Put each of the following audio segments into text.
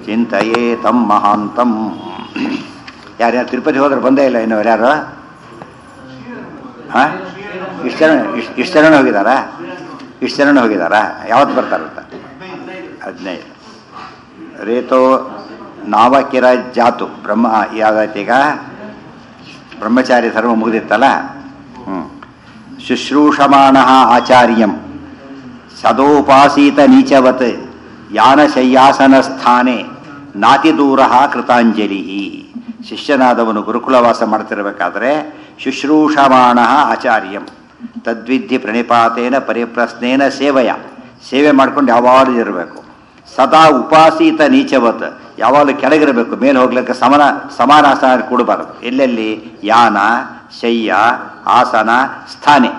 ಚಿಂತೆಯೇ ತಮ್ಮ ಮಹಾಂತಂ ಯಾರ್ಯಾರು ತಿರುಪತಿ ಹೋದ್ರೆ ಬಂದೇ ಇಲ್ಲ ಇನ್ನು ಯಾರು ಹಾಂ ಇಷ್ಟು ಜನ ಇಷ್ಟು ಇಷ್ಟು ಜನ ಹೋಗಿದ್ದಾರಾ ಇಷ್ಟು ಜನ ಹೋಗಿದ್ದಾರಾ ಯಾವತ್ತು ಬರ್ತಾರಂತ ಹದಿನೈದು ರೇತೋ ನಾವಕಿರ ಜಾತು ಬ್ರಹ್ಮ ಯಾವತ್ತೀಗ ಬ್ರಹ್ಮಚಾರಿ ಧರ್ಮ ಮುಗಿದಿತ್ತಲ್ಲ ಹ್ಞೂ ಶುಶ್ರೂಷಮಾಣ ಆಚಾರ್ಯಂ ಸದೋಪಾಸೀತ ನೀಚವತ್ ಯಾನಶಯ್ಯಾಸನ ಸ್ಥಾನೆ ನಾತಿದೂರ ಕೃತಾಂಜಲಿ ಶಿಷ್ಯನಾದವನು ಗುರುಕುಲವಾಸ ಮಾಡ್ತಿರಬೇಕಾದ್ರೆ ಶುಶ್ರೂಷಮಾಣ ಆಚಾರ್ಯಂ ತದ್ವಿಧಿ ಪ್ರಣಿಪಾತೇನ ಪರಿಪ್ರಶ್ನೇನ ಸೇವೆಯ ಸೇವೆ ಮಾಡ್ಕೊಂಡು ಯಾವಾಗಲೂ ಇರಬೇಕು ಸದಾ ಉಪಾಸೀತ ನೀಚವತ್ ಯಾವಾಗಲೂ ಕೆಳಗಿರಬೇಕು ಮೇಲೆ ಹೋಗ್ಲಿಕ್ಕೆ ಸಮನ ಸಮಾನಾಸನ ಕೂಡಬಾರದು ಎಲ್ಲೆಲ್ಲಿ ಯಾನ ಶಯ್ಯ ಆಸನ ಸ್ಥಾನೆ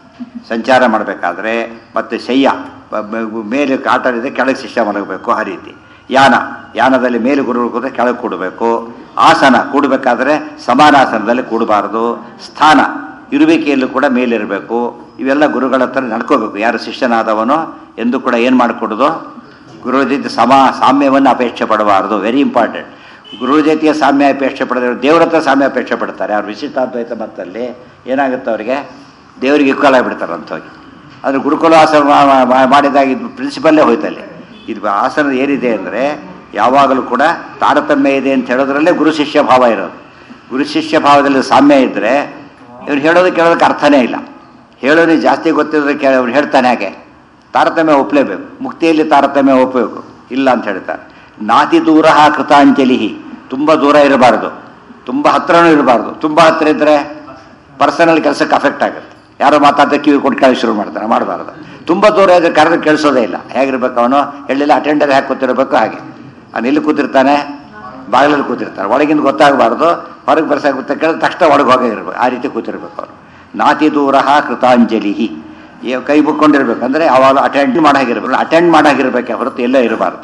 ಸಂಚಾರ ಮಾಡಬೇಕಾದ್ರೆ ಮತ್ತು ಶಯ್ಯ ಬ- ಬ- ಮೇಲೆ ಕಾಟ ಇದೆ ಕೆಳಗೆ ಶಿಷ್ಯ ಮಲಗಬೇಕು ಆ ರೀತಿ ಯಾನ ಯಾನದಲ್ಲಿ ಮೇಲೆ ಗುರು ಕೂತ್ರೆ ಕೆಳಗೆ ಕೂಡಬೇಕು ಆಸನ ಕೂಡಬೇಕಾದ್ರೆ ಸಮಾನಾಸನದಲ್ಲಿ ಕೂಡಬಾರದು ಸ್ಥಾನ ಇರುವಿಕೆಯಲ್ಲೂ ಕೂಡ ಮೇಲಿರಬೇಕು ಇವೆಲ್ಲ ಗುರುಗಳ ಹತ್ರ ನಡ್ಕೋಬೇಕು ಯಾರು ಶಿಷ್ಯನಾದವನು ಎಂದು ಕೂಡ ಏನು ಮಾಡಿಕೊಡೋದು ಗುರು ಜೊತೆ ಸಮ ಸಾಮ್ಯವನ್ನು ಅಪೇಕ್ಷೆ ಪಡಬಾರದು ವೆರಿ ಇಂಪಾರ್ಟೆಂಟ್ ಗುರು ಜೊತೆಗೆ ಸಾಮ್ಯ ಅಪೇಕ್ಷೆ ಪಡೆದವರು ದೇವ್ರ ಹತ್ರ ಸಾಮ್ಯ ಅಪೇಕ್ಷೆ ಪಡ್ತಾರೆ ಅವ್ರು ವಿಶಿಷ್ಟಾದ್ವೈತ ಮತ್ತಲ್ಲಿ ಏನಾಗುತ್ತೆ ಅವರಿಗೆ ದೇವರಿಗೆ ಇಕ್ವಲ್ ಆಗಿಬಿಡ್ತಾರೆ ಅಂಥವ್ರಿಗೆ ಆದರೆ ಗುರುಕುಲ ಆಸನ ಮಾ- ಮಾ- ಮಾಡಿದಾಗ ಇದು ಪ್ರಿನ್ಸಿಪಲ್ಲೇ ಹೋಯ್ತಲ್ಲಿ ಇದು ಆಸನ ಏನಿದೆ ಅಂದರೆ ಯಾವಾಗಲೂ ಕೂಡ ತಾರತಮ್ಯ ಇದೆ ಅಂತ ಹೇಳೋದ್ರಲ್ಲೇ ಗುರು ಶಿಷ್ಯ ಭಾವ ಇರೋದು ಗುರು ಶಿಷ್ಯ ಭಾವದಲ್ಲಿ ಸಾಮ್ಯ ಇದ್ದರೆ ಇವ್ರು ಹೇಳೋದು ಕೇಳೋದಕ್ಕೆ ಅರ್ಥನೇ ಇಲ್ಲ ಹೇಳೋದು ಜಾಸ್ತಿ ಗೊತ್ತಿದ್ರೆ ಕೇಳ ಅವ್ರು ಹೇಳ್ತಾನೆ ಹಾಗೆ ತಾರತಮ್ಯ ಒಪ್ಪಲೇಬೇಕು ಮುಕ್ತಿಯಲ್ಲಿ ತಾರತಮ್ಯ ಒಪ್ಪಬೇಕು ಇಲ್ಲ ಅಂತ ಹೇಳ್ತಾರೆ ನಾತಿ ದೂರ ಕೃತಾಂಜಲಿ ತುಂಬ ದೂರ ಇರಬಾರ್ದು ತುಂಬ ಹತ್ರನೂ ಇರಬಾರ್ದು ತುಂಬ ಹತ್ರ ಇದ್ದರೆ ಪರ್ಸನಲ್ ಕೆಲಸಕ್ಕೆ ಅಫೆಕ್ಟ್ ಆಗುತ್ತೆ ಯಾರೋ ಮಾತಾಡ್ತಾ ಕಿವಿ ಕೊಟ್ಟು ಕೇಳಿ ಶುರು ಮಾಡ್ತಾನೆ ಮಾಡಬಾರ್ದು ತುಂಬ ದೂರ ಇದ್ರೆ ಕರೆದು ಕೇಳಿಸೋದೇ ಇಲ್ಲ ಹೇಗಿರ್ಬೇಕು ಅವನು ಹೇಳಿಲ್ಲ ಅಟೆಂಡರ್ ಹೇಗೆ ಕೂತಿರ್ಬೇಕು ಹಾಗೆ ಅವನು ಎಲ್ಲಿ ಕೂತಿರ್ತಾನೆ ಬಾಗಿಲಲ್ಲಿ ಕೂತಿರ್ತಾನೆ ಒಳಗಿಂದ ಗೊತ್ತಾಗಬಾರ್ದು ಹೊರಗೆ ಬರ್ಸಕ್ಕೆ ಗೊತ್ತ ಕೇಳಿದ ತಕ್ಷಣ ಒಳಗೆ ಹೋಗೇ ಇರ್ಬೇಕು ಆ ರೀತಿ ಕೂತಿರ್ಬೇಕು ಅವನು ನಾತಿ ದೂರ ಕೃತಾಂಜಲಿ ಏ- ಕೈ ಮುಕ್ಕೊಂಡಿರ್ಬೇಕು ಅಂದರೆ ಅವಾಗ ಅಟೆಂಡ್ ಮಾಡಾಗಿರ್ಬೇಕು ಅಟೆಂಡ್ ಮಾಡಾಗಿರ್ಬೇಕೆ ಹೊರತು ಎಲ್ಲೇ ಇರಬಾರ್ದು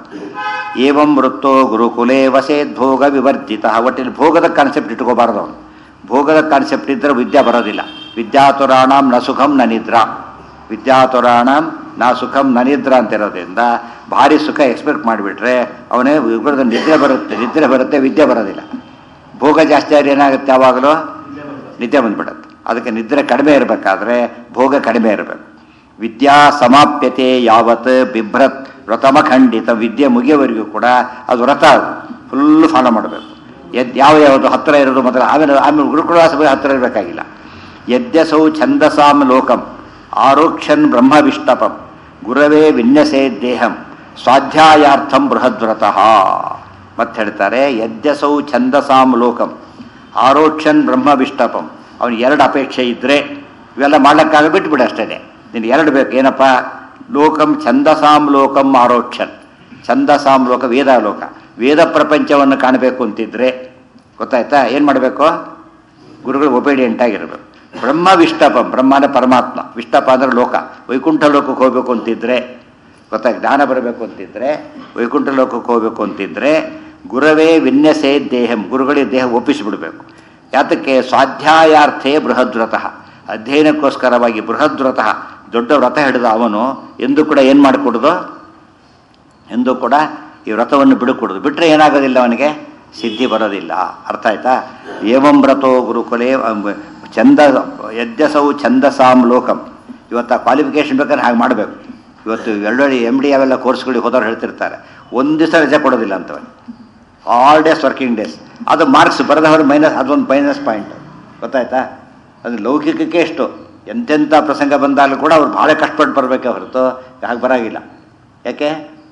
ಏವಂ ವೃತ್ತೋ ಗುರುಕುಲೇ ವಸೇದ್ ಭೋಗ ವಿವರ್ಜಿತ ಒಟ್ಟಿನಲ್ಲಿ ಭೋಗದ ಕಾನ್ಸೆಪ್ಟ್ ಇಟ್ಕೋಬಾರ್ದು ಅವನು ಭೋಗದ ಕಾನ್ಸೆಪ್ಟ್ ಇದ್ದರೆ ವಿದ್ಯಾ ಬರೋದಿಲ್ಲ ವಿದ್ಯಾತುರಾಣಂ ನ ಸುಖಂ ನ ನಿದ್ರಾ ವಿದ್ಯಾತುರಾಣಂ ನ ಸುಖಂ ನ ನಿದ್ರಾ ಅಂತ ಇರೋದ್ರಿಂದ ಭಾರಿ ಸುಖ ಎಕ್ಸ್ಪೆಕ್ಟ್ ಮಾಡಿಬಿಟ್ರೆ ಅವನೇ ಇವ್ರದ್ದು ನಿದ್ರೆ ಬರುತ್ತೆ ನಿದ್ರೆ ಬರುತ್ತೆ ವಿದ್ಯೆ ಬರೋದಿಲ್ಲ ಭೋಗ ಜಾಸ್ತಿ ಆದ್ರೆ ಏನಾಗುತ್ತೆ ಯಾವಾಗಲೂ ನಿದ್ದೆ ಬಂದ್ಬಿಡುತ್ತೆ ಅದಕ್ಕೆ ನಿದ್ರೆ ಕಡಿಮೆ ಇರಬೇಕಾದ್ರೆ ಭೋಗ ಕಡಿಮೆ ಇರಬೇಕು ವಿದ್ಯಾ ಸಮಾಪ್ಯತೆ ಯಾವತ್ ಬಿಭ್ರತ್ ವ್ರತಮ ಖಂಡಿತ ವಿದ್ಯೆ ಮುಗಿಯೋವರೆಗೂ ಕೂಡ ಅದು ವ್ರತ ಫುಲ್ ಫಾಲೋ ಮಾಡಬೇಕು ಎದ್ ಯಾವ ಯಾವುದು ಹತ್ತಿರ ಇರೋದು ಮೊದಲು ಆಮೇಲೆ ಆಮೇಲೆ ಗುರುಕುಲವಾಸ ಬಗ್ಗೆ ಹತ್ತಿರ ಇರಬೇಕಾಗಿಲ್ಲ ಯದ್ಯಸೌ ಛಂದಸಾಂ ಲೋಕಂ ಆರೋಕ್ಷನ್ ಬ್ರಹ್ಮವಿಷ್ಟಪಂ ಗುರವೇ ವಿನ್ಯಸೇ ದೇಹಂ ಸ್ವಾಧ್ಯಾಯಾರ್ಥಂ ಬೃಹದ್ವ್ರತಃ ಮತ್ತೆ ಹೇಳ್ತಾರೆ ಯದ್ಯಸೌ ಛಂದಸಾಂ ಲೋಕಂ ಆರೋಕ್ಷನ್ ಬ್ರಹ್ಮವಿಷ್ಟಪಂ ಅವನು ಎರಡು ಅಪೇಕ್ಷೆ ಇದ್ದರೆ ಇವೆಲ್ಲ ಮಾಡ್ಲಿಕ್ಕಾಗ ಬಿಟ್ಬಿಡು ಅಷ್ಟೇ ನಿನಗೆ ಎರಡು ಬೇಕು ಏನಪ್ಪ ಲೋಕಂ ಛಂದಸಾಂ ಲೋಕಂ ಆರೋಕ್ಷನ್ ಛಂದಸಾಂ ಲೋಕ ವೇದ ಲೋಕ ವೇದ ಪ್ರಪಂಚವನ್ನು ಕಾಣಬೇಕು ಅಂತಿದ್ರೆ ಗೊತ್ತಾಯ್ತಾ ಏನು ಮಾಡಬೇಕು ಗುರುಗಳು ಒಬೇಡಿಯಂಟ್ ಆಗಿರಬೇಕು ಬ್ರಹ್ಮ ವಿಷ್ಟಪಂ ಬ್ರಹ್ಮನ ಪರಮಾತ್ಮ ವಿಷ್ಟಪ ಅಂದ್ರೆ ಲೋಕ ವೈಕುಂಠ ಲೋಕಕ್ಕೆ ಹೋಗ್ಬೇಕು ಅಂತಿದ್ರೆ ಗೊತ್ತಾಗ ಜ್ಞಾನ ಬರಬೇಕು ಅಂತಿದ್ರೆ ವೈಕುಂಠ ಲೋಕಕ್ಕೆ ಹೋಗ್ಬೇಕು ಅಂತಿದ್ರೆ ಗುರವೇ ವಿನ್ಯಸೇ ದೇಹಂ ಗುರುಗಳಿಗೆ ದೇಹ ಒಪ್ಪಿಸಿಬಿಡ್ಬೇಕು ಯಾತಕ್ಕೆ ಸ್ವಾಧ್ಯಾಯಾರ್ಥೇ ಬೃಹದ್ವ್ರತಃ ಅಧ್ಯಯನಕ್ಕೋಸ್ಕರವಾಗಿ ಬೃಹದ್ವ್ರತಃ ದೊಡ್ಡ ವ್ರತ ಹಿಡಿದ ಅವನು ಎಂದು ಕೂಡ ಏನು ಮಾಡಿಕೊಡೋದು ಎಂದೂ ಕೂಡ ಈ ವ್ರತವನ್ನು ಬಿಡುಕೊಡೋದು ಬಿಟ್ಟರೆ ಏನಾಗೋದಿಲ್ಲ ಅವನಿಗೆ ಸಿದ್ಧಿ ಬರೋದಿಲ್ಲ ಅರ್ಥ ಆಯ್ತಾ ಏವಂ ವ್ರತೋ ಗುರುಕುಲೇ ಅಂ, ಛಂದ ಯದ್ಯಸೌ ಛಂದಸಾಂ ಲೋಕಂ ಇವತ್ತು ಆ ಕ್ವಾಲಿಫಿಕೇಶನ್ ಬೇಕಾದ್ರೆ ಹಾಗೆ ಮಾಡಬೇಕು ಇವತ್ತು ಒಳ್ಳೊಳ್ಳೆ ಎಮ್ ಡಿ ಅವೆಲ್ಲ ಕೋರ್ಸ್ಗಳಿಗೆ ಹೋದವ್ರು ಹೇಳ್ತಿರ್ತಾರೆ ಒಂದು ದಿವಸ ರಜೆ ಕೊಡೋದಿಲ್ಲ ಅಂತವನು ಆಲ್ ಡೇಸ್ ವರ್ಕಿಂಗ್ ಡೇಸ್ ಅದು ಮಾರ್ಕ್ಸ್ ಬರೆದವರು ಮೈನಸ್ ಅದೊಂದು ಮೈನಸ್ ಪಾಯಿಂಟ್ ಗೊತ್ತಾಯ್ತಾ ಅದು ಲೌಕಿಕಕ್ಕೆ ಎಷ್ಟು ಎಂತೆಂಥ ಪ್ರಸಂಗ ಬಂದಾಗಲೂ ಕೂಡ ಅವ್ರು ಭಾಳ ಕಷ್ಟಪಟ್ಟು ಬರಬೇಕೆ ಹೊರತು ಹಾಗೆ ಬರೋಂಗಿಲ್ಲ ಯಾಕೆ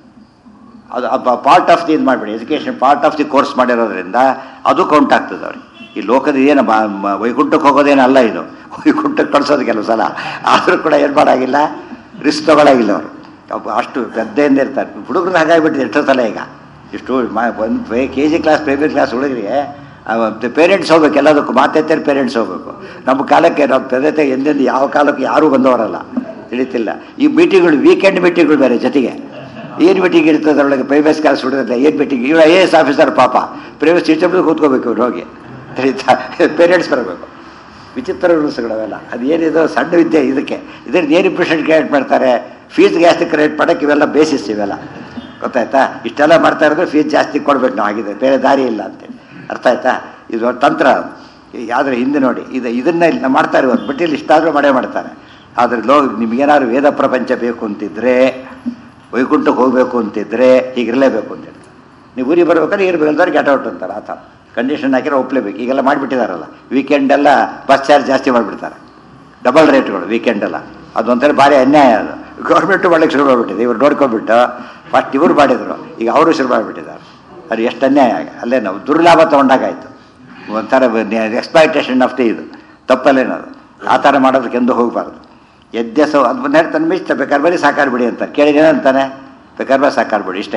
ಅದು ಪಾರ್ಟ್ ಆಫ್ ದಿ ಇದು ಮಾಡಿಬಿಡಿ education part of the course ಮಾಡಿರೋದ್ರಿಂದ ಅದು ಕೌಂಟ್ ಆಗ್ತದೆ ಅವ್ರಿಗೆ ಈ ಲೋಕದ ಏನು ಬ- ಮ- ವೈಕುಂಠಕ್ಕೆ ಹೋಗೋದೇನಲ್ಲ ಇದು ವೈಕುಂಠಕ್ಕೆ ಕಳಿಸೋದು ಕೆಲವು ಸಲ ಆದರೂ ಕೂಡ ಏನು ಮಾಡೋಂಗಿಲ್ಲ ರಿಸ್ಕ್ ತಗೊಳ್ಳೋಗಿಲ್ಲ ಅವರು ಅಬ್ಬ ಅಷ್ಟು ಪೆದ್ದೆಯಿಂದ ಇರ್ತಾರೆ ಹುಡುಗರು ಹಾಗಾಗಿಬಿಟ್ಟಿದೆ ಎಷ್ಟೋ ಸಲ ಈಗ ಇಷ್ಟು ಒಂದು K G class private class ಹುಡುಗರಿಗೆ ಪೇರೆಂಟ್ಸ್ ಹೋಗ್ಬೇಕು ಎಲ್ಲದಕ್ಕೂ ಮಾತೆತ್ತೇರಿ ಪೇರೆಂಟ್ಸ್ ಹೋಗ್ಬೇಕು ನಮ್ಮ ಕಾಲಕ್ಕೆ ನಮ್ಮ ಪೆದ್ದತೆ ಎಂದೆಂದು ಯಾವ ಕಾಲಕ್ಕೆ ಯಾರೂ ಬಂದವರಲ್ಲ ತಿಳಿತಿಲ್ಲ ಈ ಮೀಟಿಂಗ್ಗಳು ವೀಕೆಂಡ್ ಮೀಟಿಂಗ್ಗಳು ಬೇರೆ ಜೊತೆಗೆ ಏನು ಮೀಟಿಂಗ್ ಇರ್ತದೆ ಅದರೊಳಗೆ ಪ್ರೈವೇಟ್ ಕ್ಲಾಸ್ ಹುಡುಗತ್ತೆ ಏನು ಮೀಟಿಂಗ್ ಇವ್ರು ಐ ಎ ಎಸ್ ಆಫೀಸರ್ ಪಾಪ ಪ್ರೈವೇಟ್ ಸಿಸ್ಟಮ್ ಕೂತ್ಕೋಬೇಕು ಇವ್ರು ಹೋಗಿ ತಿಳಿತಾ ಪೇರೆಂಟ್ಸ್ ಬರಬೇಕು ವಿಚಿತ್ರ ರೂಲ್ಸ್ಗಳವೆಲ್ಲ ಅದು ಏನಿದು ಸಣ್ಣ ವಿದ್ಯೆ ಇದಕ್ಕೆ ಇದರಿಂದ ಏನು ಇಂಪ್ರೆಷನ್ ಕ್ರಿಯೇಟ್ ಮಾಡ್ತಾರೆ ಫೀಸ್ ಜಾಸ್ತಿ ಕ್ರಿಯೇಟ್ ಮಾಡೋಕ್ಕೆ ಇವೆಲ್ಲ ಬೇಸಿಸ್ ಇವೆಲ್ಲ ಗೊತ್ತಾಯ್ತಾ ಇಷ್ಟೆಲ್ಲ ಮಾಡ್ತಾ ಇರೋದು ಫೀಸ್ ಜಾಸ್ತಿ ಕೊಡ್ಬೇಕು ನಾವು ಆಗಿದೆ ಬೇರೆ ದಾರಿ ಇಲ್ಲ ಅಂತೇಳಿ ಅರ್ಥ ಆಯ್ತಾ ಇದು ತಂತ್ರ ಆದರೆ ಹಿಂದೆ ನೋಡಿ ಇದು ಇದನ್ನ ಇಲ್ಲಿ ಮಾಡ್ತಾ ಇರೋದು ಬಟ್ ಇಲ್ಲಿ ಇಷ್ಟಾದರೂ ಮಾಡೇ ಮಾಡ್ತಾರೆ ಆದರೆ ಲೋ ನಿಮಗೇನಾದ್ರು ವೇದ ಪ್ರಪಂಚ ಬೇಕು ಅಂತಿದ್ರೆ ವೈಕುಂಠಕ್ಕೆ ಹೋಗಬೇಕು ಅಂತಿದ್ರೆ ಹೀಗಿರಲೇಬೇಕು ಅಂತ ಹೇಳ್ತಾರೆ ನೀವು ಊರಿಗೆ ಬರ್ಬೇಕಾದ್ರೆ ಇರ್ಬೇಕು ಅಂತಾರೆ ಗೆಟ್ ಔಟ್ ಅಂತಾರೆ ಆ ಥರ ಕಂಡೀಷನ್ ಹಾಕಿದ್ರೆ ಒಪ್ಲೇಬೇಕು ಈಗೆಲ್ಲ ಮಾಡಿಬಿಟ್ಟಿದಾರಲ್ಲ ವೀಕೆಂಡೆಲ್ಲ ಬಸ್ ಚಾರ್ಜ್ ಜಾಸ್ತಿ ಮಾಡಿಬಿಡ್ತಾರೆ ಡಬಲ್ ರೇಟ್ಗಳು ವೀಕೆಂಡೆಲ್ಲ ಅದೊಂಥರ ಭಾರಿ ಅನ್ಯಾಯ ಅದು ಗೌರ್ಮೆಂಟು ಮಾಡಲಿಕ್ಕೆ ಶುರು ಮಾಡಿಬಿಟ್ಟಿದೆ ಇವ್ರು ನೋಡ್ಕೊಂಡ್ಬಿಟ್ಟು ಫಸ್ಟ್ ಇವರು ಮಾಡಿದ್ರು ಈಗ ಅವರು ಶುರು ಮಾಡಿಬಿಟ್ಟಿದ್ದಾರೆ ಅದು ಎಷ್ಟು ಅನ್ಯಾಯ ಆಗ ಅಲ್ಲೇ ನಾವು ದುರ್ಲಾಭ ತೊಗೊಂಡಾಗಾಯ್ತು ಒಂಥರ ಎಕ್ಸ್ಪೈಟೇಷನ್ ಆಫ್ ದಿ ಇದು ತಪ್ಪಲ್ಲೇನದು ಆ ಥರ ಮಾಡೋದಕ್ಕೆ ಎಂದು ಹೋಗಬಾರ್ದು ಯದ್ಯಸೋ ಅದು ಬಂದು ಹೇಳ್ತಾನೆ ಮಿಷ್ಟ ಬೇಕಾದ್ರೆ ಬರೀ ಸಾಕಾರ ಬಿಡಿ ಅಂತ ಕೇಳಿದ ಏನಂತಾನೆ ಬೇಕಾದ್ರೆ ಬರೀ ಸಾಕಾರ ಬಿಡಿ ಇಷ್ಟೇ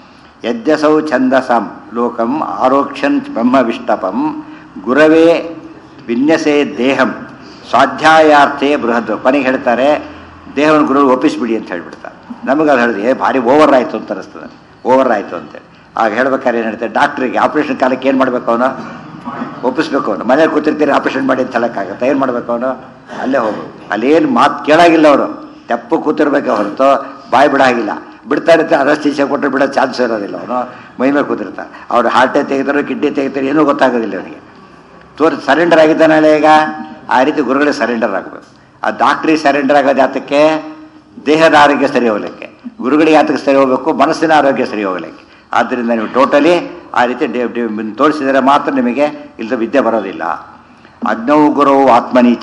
ಯದ್ಯಸೌ ಛಂದಸಂ ಲೋಕಂ ಆರೋಕ್ಷನ್ ಬ್ರಹ್ಮವಿಷ್ಟಪಂ ಗುರವೇ ವಿನ್ಯಸೇ ದೇಹಂ ಸ್ವಾಧ್ಯಾಯಾರ್ಥೇ ಬೃಹದ್ ಕೊನೆಗೆ ಹೇಳ್ತಾರೆ ದೇಹವನ್ನು ಗುರು ಒಪ್ಪಿಸ್ಬಿಡಿ ಅಂತ ಹೇಳ್ಬಿಡ್ತಾರೆ ನಮಗೆ ಅದು ಹೇಳಿದೆ ಏ ಭಾರಿ ಓವರ್ ಆಯಿತು ಅಂತ ಅನಿಸ್ತದೆ ಓವರ್ ಆಯಿತು ಅಂತೇಳಿ ಆಗ ಹೇಳ್ಬೇಕಾದ್ರೆ ಏನು ಹೇಳ್ತಾರೆ ಡಾಕ್ಟ್ರಿಗೆ ಆಪ್ರೇಷನ್ ಕಾಲಕ್ಕೆ ಏನು ಮಾಡಬೇಕು ಅವನು ಒಪ್ಪಿಸ್ಬೇಕು ಅವನು ಮನೇಲಿ ಕೂತಿರ್ತೀರಿ ಆಪ್ರೇಷನ್ ಮಾಡಿ ಅಂತ ಹೇಳೋಕ್ಕಾಗತ್ತೆ ಏನು ಮಾಡಬೇಕು ಅವನು ಅಲ್ಲೇ ಹೋಗು ಅಲ್ಲೇನು ಮಾತು ಕೇಳಾಗಿಲ್ಲ ಅವರು ತೆಪ್ಪು ಕೂತಿರ್ಬೇಕು ಹೊರತು ಬಾಯಿ ಬಿಡಾಗಿಲ್ಲ ಬಿಡ್ತಾ ಇರುತ್ತೆ ಅನಸ್ತೀಶ ಕೊಟ್ಟರೆ ಬಿಡೋ ಚಾನ್ಸ್ ಇರೋದಿಲ್ಲ ಅವನು ಮೈ ಮೇಲೆ ಕೂತಿರ್ತಾರೆ ಅವ್ರು ಹಾರ್ಟೇ ತೆಗಿತಾರೆ ಕಿಡ್ನಿ ತೆಗಿತಾರೆ ಏನೂ ಗೊತ್ತಾಗೋದಿಲ್ಲ ಅವನಿಗೆ ತೋರಿ ಸರೆಂಡರ್ ಆಗಿದ್ದಾನಲ್ಲ ಈಗ ಆ ರೀತಿ ಗುರುಗಳಿಗೆ ಸರೆಂಡರ್ ಆಗಬೇಕು ಆ ಡಾಕ್ಟ್ರಿಗೆ ಸರೆಂಡರ್ ಆಗೋದು ಯಾತಕ್ಕೆ ದೇಹದ ಆರೋಗ್ಯ ಸರಿ ಹೋಗ್ಲಿಕ್ಕೆ ಗುರುಗಳಿಗೆ ಯಾತಕ್ಕೆ ಸರಿ ಹೋಗಬೇಕು ಮನಸ್ಸಿನ ಆರೋಗ್ಯ ಸರಿ ಹೋಗ್ಲಿಕ್ಕೆ ಆದ್ದರಿಂದ ನೀವು ಟೋಟಲಿ ಆ ರೀತಿ ತೋರಿಸಿದರೆ ಮಾತ್ರ ನಿಮಗೆ ಇಲ್ಲದ ವಿದ್ಯೆ ಬರೋದಿಲ್ಲ ಅಗ್ನೌ ಗುರವು ಆತ್ಮನೀಚ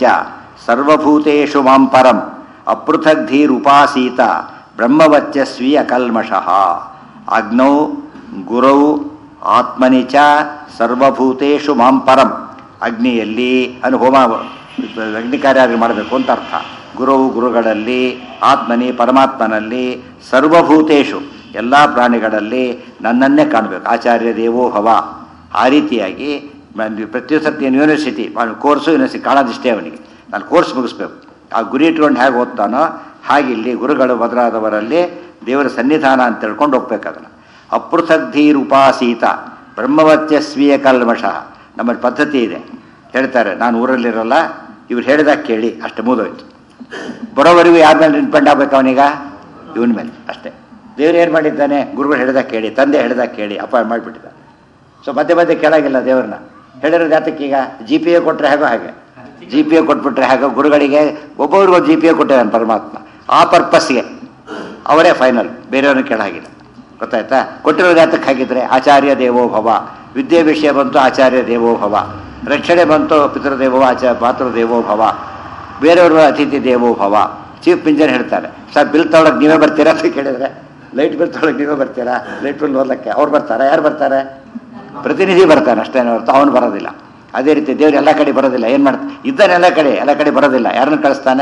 ಸರ್ವಭೂತೇಷು ಮಾಂ ಪರಂ ಅಪೃಥಗ್ಧೀರುಪಾಸೀತ ಬ್ರಹ್ಮವಚ್ಚಸ್ವಿ ಅಕಲ್ಮಷಃ ಅಗ್ನೌ ಗುರೌ ಆತ್ಮನಿ ಚ ಸರ್ವಭೂತೇಷು ಮಾಂ ಪರಂ ಅಗ್ನಿಯಲ್ಲಿ ಅನು ಹೋಮ ಅಗ್ನಿ ಕಾರ್ಯ ಮಾಡಬೇಕು ಅಂತ ಅರ್ಥ ಗುರುವು ಗುರುಗಳಲ್ಲಿ ಆತ್ಮನಿ ಪರಮಾತ್ಮನಲ್ಲಿ ಸರ್ವಭೂತೇಷು ಎಲ್ಲ ಪ್ರಾಣಿಗಳಲ್ಲಿ ನನ್ನನ್ನೇ ಕಾಣಬೇಕು ಆಚಾರ್ಯ ದೇವೋ ಭವ ಆ ರೀತಿಯಾಗಿ ಮ- ಪ್ರತಿ ಸರ್ತಿ ಯೂನಿವರ್ಸಿಟಿ ಕೋರ್ಸು ಯೂನಿವರ್ಸಿಟಿ ಕಾಣೋದಿಷ್ಟೇ ಅವನಿಗೆ ನಾನು ಕೋರ್ಸ್ ಮುಗಿಸ್ಬೇಕು ಆ ಗುರಿ ಇಟ್ಕೊಂಡು ಹೇಗೆ ಓದ್ತಾನೋ ಹಾಗೆ ಇಲ್ಲಿ ಗುರುಗಳು ಮೊದಲಾದವರಲ್ಲಿ ದೇವರ ಸನ್ನಿಧಾನ ಅಂತ ತಿಳ್ಕೊಂಡು ಹೋಗ್ಬೇಕು ಅದನ್ನು ಅಪೃಥಗ್ಧೀರ್ ಉಪಾಸೀತ ಬ್ರಹ್ಮವತ್ಯಸ್ವೀಯ ಕಲ್ಮಷ ನಮ್ಮಲ್ಲಿ ಪದ್ಧತಿ ಇದೆ ಹೇಳ್ತಾರೆ ನಾನು ಊರಲ್ಲಿರಲ್ಲ ಇವ್ರು ಹೇಳಿದಾಗ ಕೇಳಿ ಅಷ್ಟೇ ಮುಗಿದೋಯ್ತು ಬರೋವರೆಗೂ ಯಾರ ಮೇಲೆ ಡಿಪೆಂಡ್ ಆಗ್ಬೇಕು ಅವನೀಗ ಇವನ ಮೇಲೆ ಅಷ್ಟೇ ದೇವ್ರು ಏನು ಮಾಡಿದ್ದಾನೆ ಗುರುಗಳು ಹೇಳಿದಾಗ ಕೇಳಿ ತಂದೆ ಹೇಳಿದಾಗ ಕೇಳಿ ಅಪ್ಪ ಮಾಡಿಬಿಟ್ಟಿದ್ದ ಸೊ ಮಧ್ಯೆ ಮಧ್ಯೆ ಕೇಳಾಗಿಲ್ಲ ದೇವ್ರನ್ನ ಹೇಳಿರೋದು ಯಾತಕ್ಕೆ ಈಗ ಜಿ ಪಿ ಎ ಕೊಟ್ಟರೆ ಹೇಗೋ ಹಾಗೆ ಜಿ ಪಿ ಎ ಕೊಟ್ಬಿಟ್ರೆ ಹೇಗೋ ಗುರುಗಳಿಗೆ ಒಬ್ಬೊಬ್ರಿಗೂ ಜಿ ಪಿ ಎ ಕೊಟ್ಟಿದ್ದಾನೆ ಪರಮಾತ್ಮ ಆ ಪರ್ಪಸ್ಗೆ ಅವರೇ ಫೈನಲ್ ಬೇರೆಯವ್ರನ್ನ ಕೇಳಾಗಿಲ್ಲ ಗೊತ್ತಾಯ್ತಾ ಕೊಟ್ಟಿರೋದು ಯಾತಕ್ಕೆ ಹಾಗಿದ್ರೆ ಆಚಾರ್ಯ ದೇವೋ ಭವ ವಿದ್ಯೆ ವಿಷಯ ಬಂತು ಆಚಾರ್ಯ ದೇವೋ ಭವ ರಕ್ಷಣೆ ಬಂತು ಪಿತೃದೇವೋ ಆಚಾರ ಮಾತೃದೇವೋ ಭವ ಬೇರೆಯವರು ಅತಿಥಿ ದೇವೋ ಭವ ಚೀಫ್ ಇಂಜಿನಿಯರ್ ಹೇಳ್ತಾರೆ ಸರ್ ಬಿಲ್ ತೊಗೊಳಕ್ಕೆ ನೀವೇ ಬರ್ತೀರಾ ಅಂತ ಕೇಳಿದ್ರೆ ಲೈಟ್ ಬಿಲ್ ತೊಗೊಳಕ್ಕೆ ನೀವೇ ಬರ್ತೀರಾ ಲೈಟ್ ಬಿಲ್ ಓದಲಿಕ್ಕೆ ಅವ್ರು ಬರ್ತಾರೆ ಯಾರು ಬರ್ತಾರೆ ಪ್ರತಿನಿಧಿ ಬರ್ತಾನೆ ಅಷ್ಟೇನೋ ಹೊರತು ಅವನು ಬರೋದಿಲ್ಲ ಅದೇ ರೀತಿ ದೇವ್ರು ಎಲ್ಲ ಕಡೆ ಬರೋದಿಲ್ಲ ಏನು ಮಾಡ್ತಾನೆ ಇದ್ದಾನೆ ಎಲ್ಲ ಕಡೆ ಎಲ್ಲ ಕಡೆ ಬರೋದಿಲ್ಲ ಯಾರನ್ನು ಕಳಿಸ್ತಾನೆ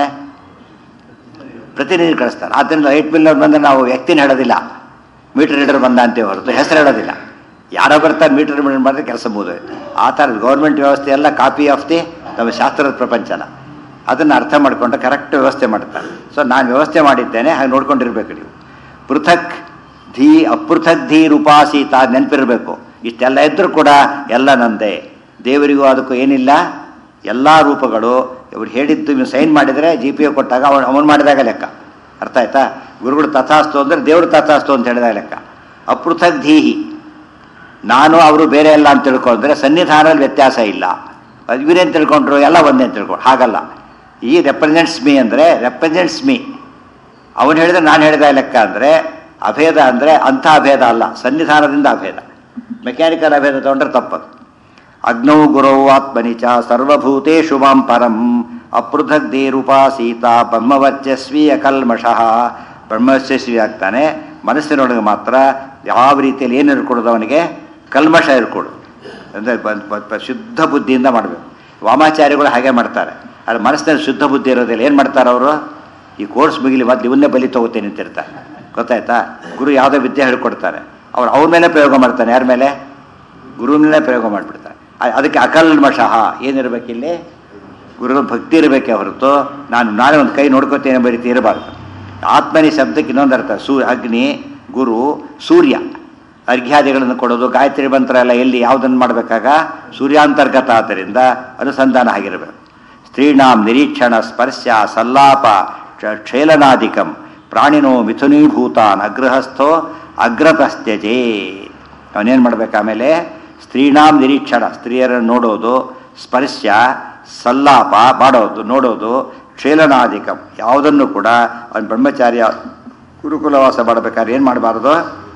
ಪ್ರತಿನಿಧಿ ಕಳಿಸ್ತಾನೆ ಆದ್ದರಿಂದ ಲೈಟ್ ಬಿಲ್ ಬಂದರೆ ನಾವು ವ್ಯಕ್ತಿನ ಹೇಳೋದಿಲ್ಲ ಮೀಟರ್ ರೀಡರ್ ಬಂದ ಅಂತೇವೆ ಹೊರತು ಹೆಸರು ಹೇಳೋದಿಲ್ಲ ಯಾರೋ ಬರ್ತಾರೆ ಮೀಟರ್ ರೀಡರ್ ಮಾಡಿದ್ರೆ ಕೆಲಸ ಮುಗಿದೋಯ್ತು ಆ ಥರದ ಗೌರ್ಮೆಂಟ್ ವ್ಯವಸ್ಥೆ ಎಲ್ಲ ಕಾಪಿ ಆಫ್ ದಿ ನಮ್ಮ ಶಾಸ್ತ್ರದ ಪ್ರಪಂಚನ ಅದನ್ನು ಅರ್ಥ ಮಾಡಿಕೊಂಡು ಕರೆಕ್ಟ್ ವ್ಯವಸ್ಥೆ ಮಾಡ್ತಾರೆ ಸೊ ನಾನು ವ್ಯವಸ್ಥೆ ಮಾಡಿದ್ದೇನೆ ಹಾಗೆ ನೋಡ್ಕೊಂಡಿರ್ಬೇಕು ನೀವು ಪೃಥಕ್ ಧೀ ಅಪೃಥಕ್ ಧೀರ್ ಉಪಾಸೀತ ನೆನಪಿರಬೇಕು ಇಷ್ಟೆಲ್ಲ ಇದ್ದರೂ ಕೂಡ ಎಲ್ಲ ನಂದೇ ದೇವರಿಗೂ ಅದಕ್ಕೂ ಏನಿಲ್ಲ ಎಲ್ಲ ರೂಪಗಳು ಇವ್ರು ಹೇಳಿದ್ದು ನೀವು ಸೈನ್ ಮಾಡಿದರೆ ಜಿ ಪಿ ಎ ಕೊಟ್ಟಾಗ ಅವನು ಅವನು ಮಾಡಿದಾಗ ಲೆಕ್ಕ ಅರ್ಥ ಆಯ್ತಾ ಗುರುಗಳು ತಥಾಸ್ತು ಅಂದರೆ ದೇವರು ತಥಾಸ್ತು ಅಂತ ಹೇಳಿದಾಗ ಲೆಕ್ಕ ಅಪೃಥಕ್ ಧೀಹಿ ನಾನು ಅವರು ಬೇರೆ ಎಲ್ಲ ಅಂತ ತಿಳ್ಕೊಂಡ್ರೆ ಸನ್ನಿಧಾನದಲ್ಲಿ ವ್ಯತ್ಯಾಸ ಇಲ್ಲ ಅದು ಇವರೇನು ತಿಳ್ಕೊಂಡ್ರು ಎಲ್ಲ ಒಂದೇ ಅಂತ ತಿಳ್ಕೊಂಡು ಹಾಗಲ್ಲ ಈ ರೆಪ್ರೆಸೆಂಟ್ಸ್ ಮೀ ಅಂದರೆ ರೆಪ್ರೆಸೆಂಟ್ಸ್ ಮೀ ಅವನು ಹೇಳಿದ್ರೆ ನಾನು ಹೇಳಿದ ಲೆಕ್ಕ ಅಂದರೆ ಅಭೇದ ಅಂದರೆ ಅಂಥ ಅಭೇದ ಅಲ್ಲ ಸನ್ನಿಧಾನದಿಂದ ಅಭೇದ ಮೆಕ್ಯಾನಿಕಲ್ ಅಭೇದ ತಗೊಂಡ್ರೆ ತಪ್ಪದು ಅಗ್ನೌ ಗುರೌ ಆತ್ಮನಿಚ ಸರ್ವಭೂತೇಷು ಮಾಂ ಪರಂ ಅಪೃಥಗ್ಧೀರುಪಾಸೀತ ಬ್ರಹ್ಮವರ್ಚಸ್ವಿ ಅಕಲ್ಮಷಃ ಬ್ರಹ್ಮವರ್ಚಸ್ವಿ ಆಗ್ತಾನೆ ಮನಸ್ಸಿನೊಳಗೆ ಮಾತ್ರ ಯಾವ ರೀತಿಯಲ್ಲಿ ಏನು ಇರ್ಕೊಡೋದು ಅವನಿಗೆ ಕಲ್ಮಷ ಇರ್ಕೊಡು ಅಂದರೆ ಶುದ್ಧ ಬುದ್ಧಿಯಿಂದ ಮಾಡಬೇಕು ವಾಮಾಚಾರ್ಯಗಳು ಹಾಗೆ ಮಾಡ್ತಾರೆ ಆದರೆ ಮನಸ್ಸಿನಲ್ಲಿ ಶುದ್ಧ ಬುದ್ಧಿ ಇರೋದಿಲ್ಲ ಏನು ಮಾಡ್ತಾರೆ ಅವರು ಈ ಕೋರ್ಸ್ ಮುಗಿಲಿ ಮೊದಲು ಇವನ್ನೇ ಬಲಿ ತಗೋತೇನೆ ಅಂತಿರ್ತಾರೆ ಗೊತ್ತಾಯ್ತಾ ಗುರು ಯಾವುದೋ ವಿದ್ಯೆ ಹೇಳ್ಕೊಡ್ತಾರೆ ಅವ್ರು ಅವ್ರ ಮೇಲೆ ಪ್ರಯೋಗ ಮಾಡ್ತಾನೆ ಯಾರ ಮೇಲೆ ಗುರು ಮೇಲೆ ಪ್ರಯೋಗ ಮಾಡಿಬಿಡ್ತಾರೆ ಅ- ಅದಕ್ಕೆ ಅಕಲ್ಮಷಃ ಏನಿರಬೇಕಿಲ್ಲಿ ಗುರುಗಳ ಭಕ್ತಿ ಇರಬೇಕೆ ಹೊರತು ನಾನು ನಾನೇ ಒಂದು ಕೈ ನೋಡ್ಕೋತೇನೆ ಎಂಬ ರೀತಿ ಇರಬಾರ್ದು ಆತ್ಮನಿ ಶಬ್ದಕ್ಕೆ ಇನ್ನೊಂದು ಅರ್ಥ ಸೂ ಅಗ್ನಿ ಗುರು ಸೂರ್ಯ ಅರ್ಘ್ಯಾದಿಗಳನ್ನು ಕೊಡೋದು ಗಾಯತ್ರಿ ಮಂತ್ರ ಎಲ್ಲ ಎಲ್ಲಿ ಯಾವುದನ್ನು ಮಾಡಬೇಕಾಗ ಸೂರ್ಯಾಂತರ್ಗತ ಆದ್ದರಿಂದ ಅನುಸಂಧಾನ ಆಗಿರಬೇಕು ಸ್ತ್ರೀಣಾಂ ನಿರೀಕ್ಷಣ ಸ್ಪರ್ಶ ಸಲ್ಲಾಪ ಕ್ಷ- ಕ್ಷೇಲನಾದಿಕಂ ಪ್ರಾಣಿನೋ ಮಿಥುನೀಭೂತಾನ್ ಅಗೃಹಸ್ಥೋ ಅಗ್ರತಸ್ತ್ಯಜೇ ಅವನೇನು ಮಾಡ್ಬೇಕು ಆಮೇಲೆ ಸ್ತ್ರೀಣಾಂ ನಿರೀಕ್ಷಣ ಸ್ತ್ರೀಯರನ್ನು ನೋಡೋದು ಸ್ಪರ್ಶ ಸಲ್ಲಾಪ ಮಾಡೋದು ನೋಡೋದು ಕ್ಷೇಲನಾಧಿಕಂ ಯಾವುದನ್ನು ಕೂಡ ಅವನು ಬ್ರಹ್ಮಚಾರ್ಯ ಗುರುಕುಲವಾಸ ಮಾಡಬೇಕಾದ್ರೆ ಏನು ಮಾಡಬಾರ್ದು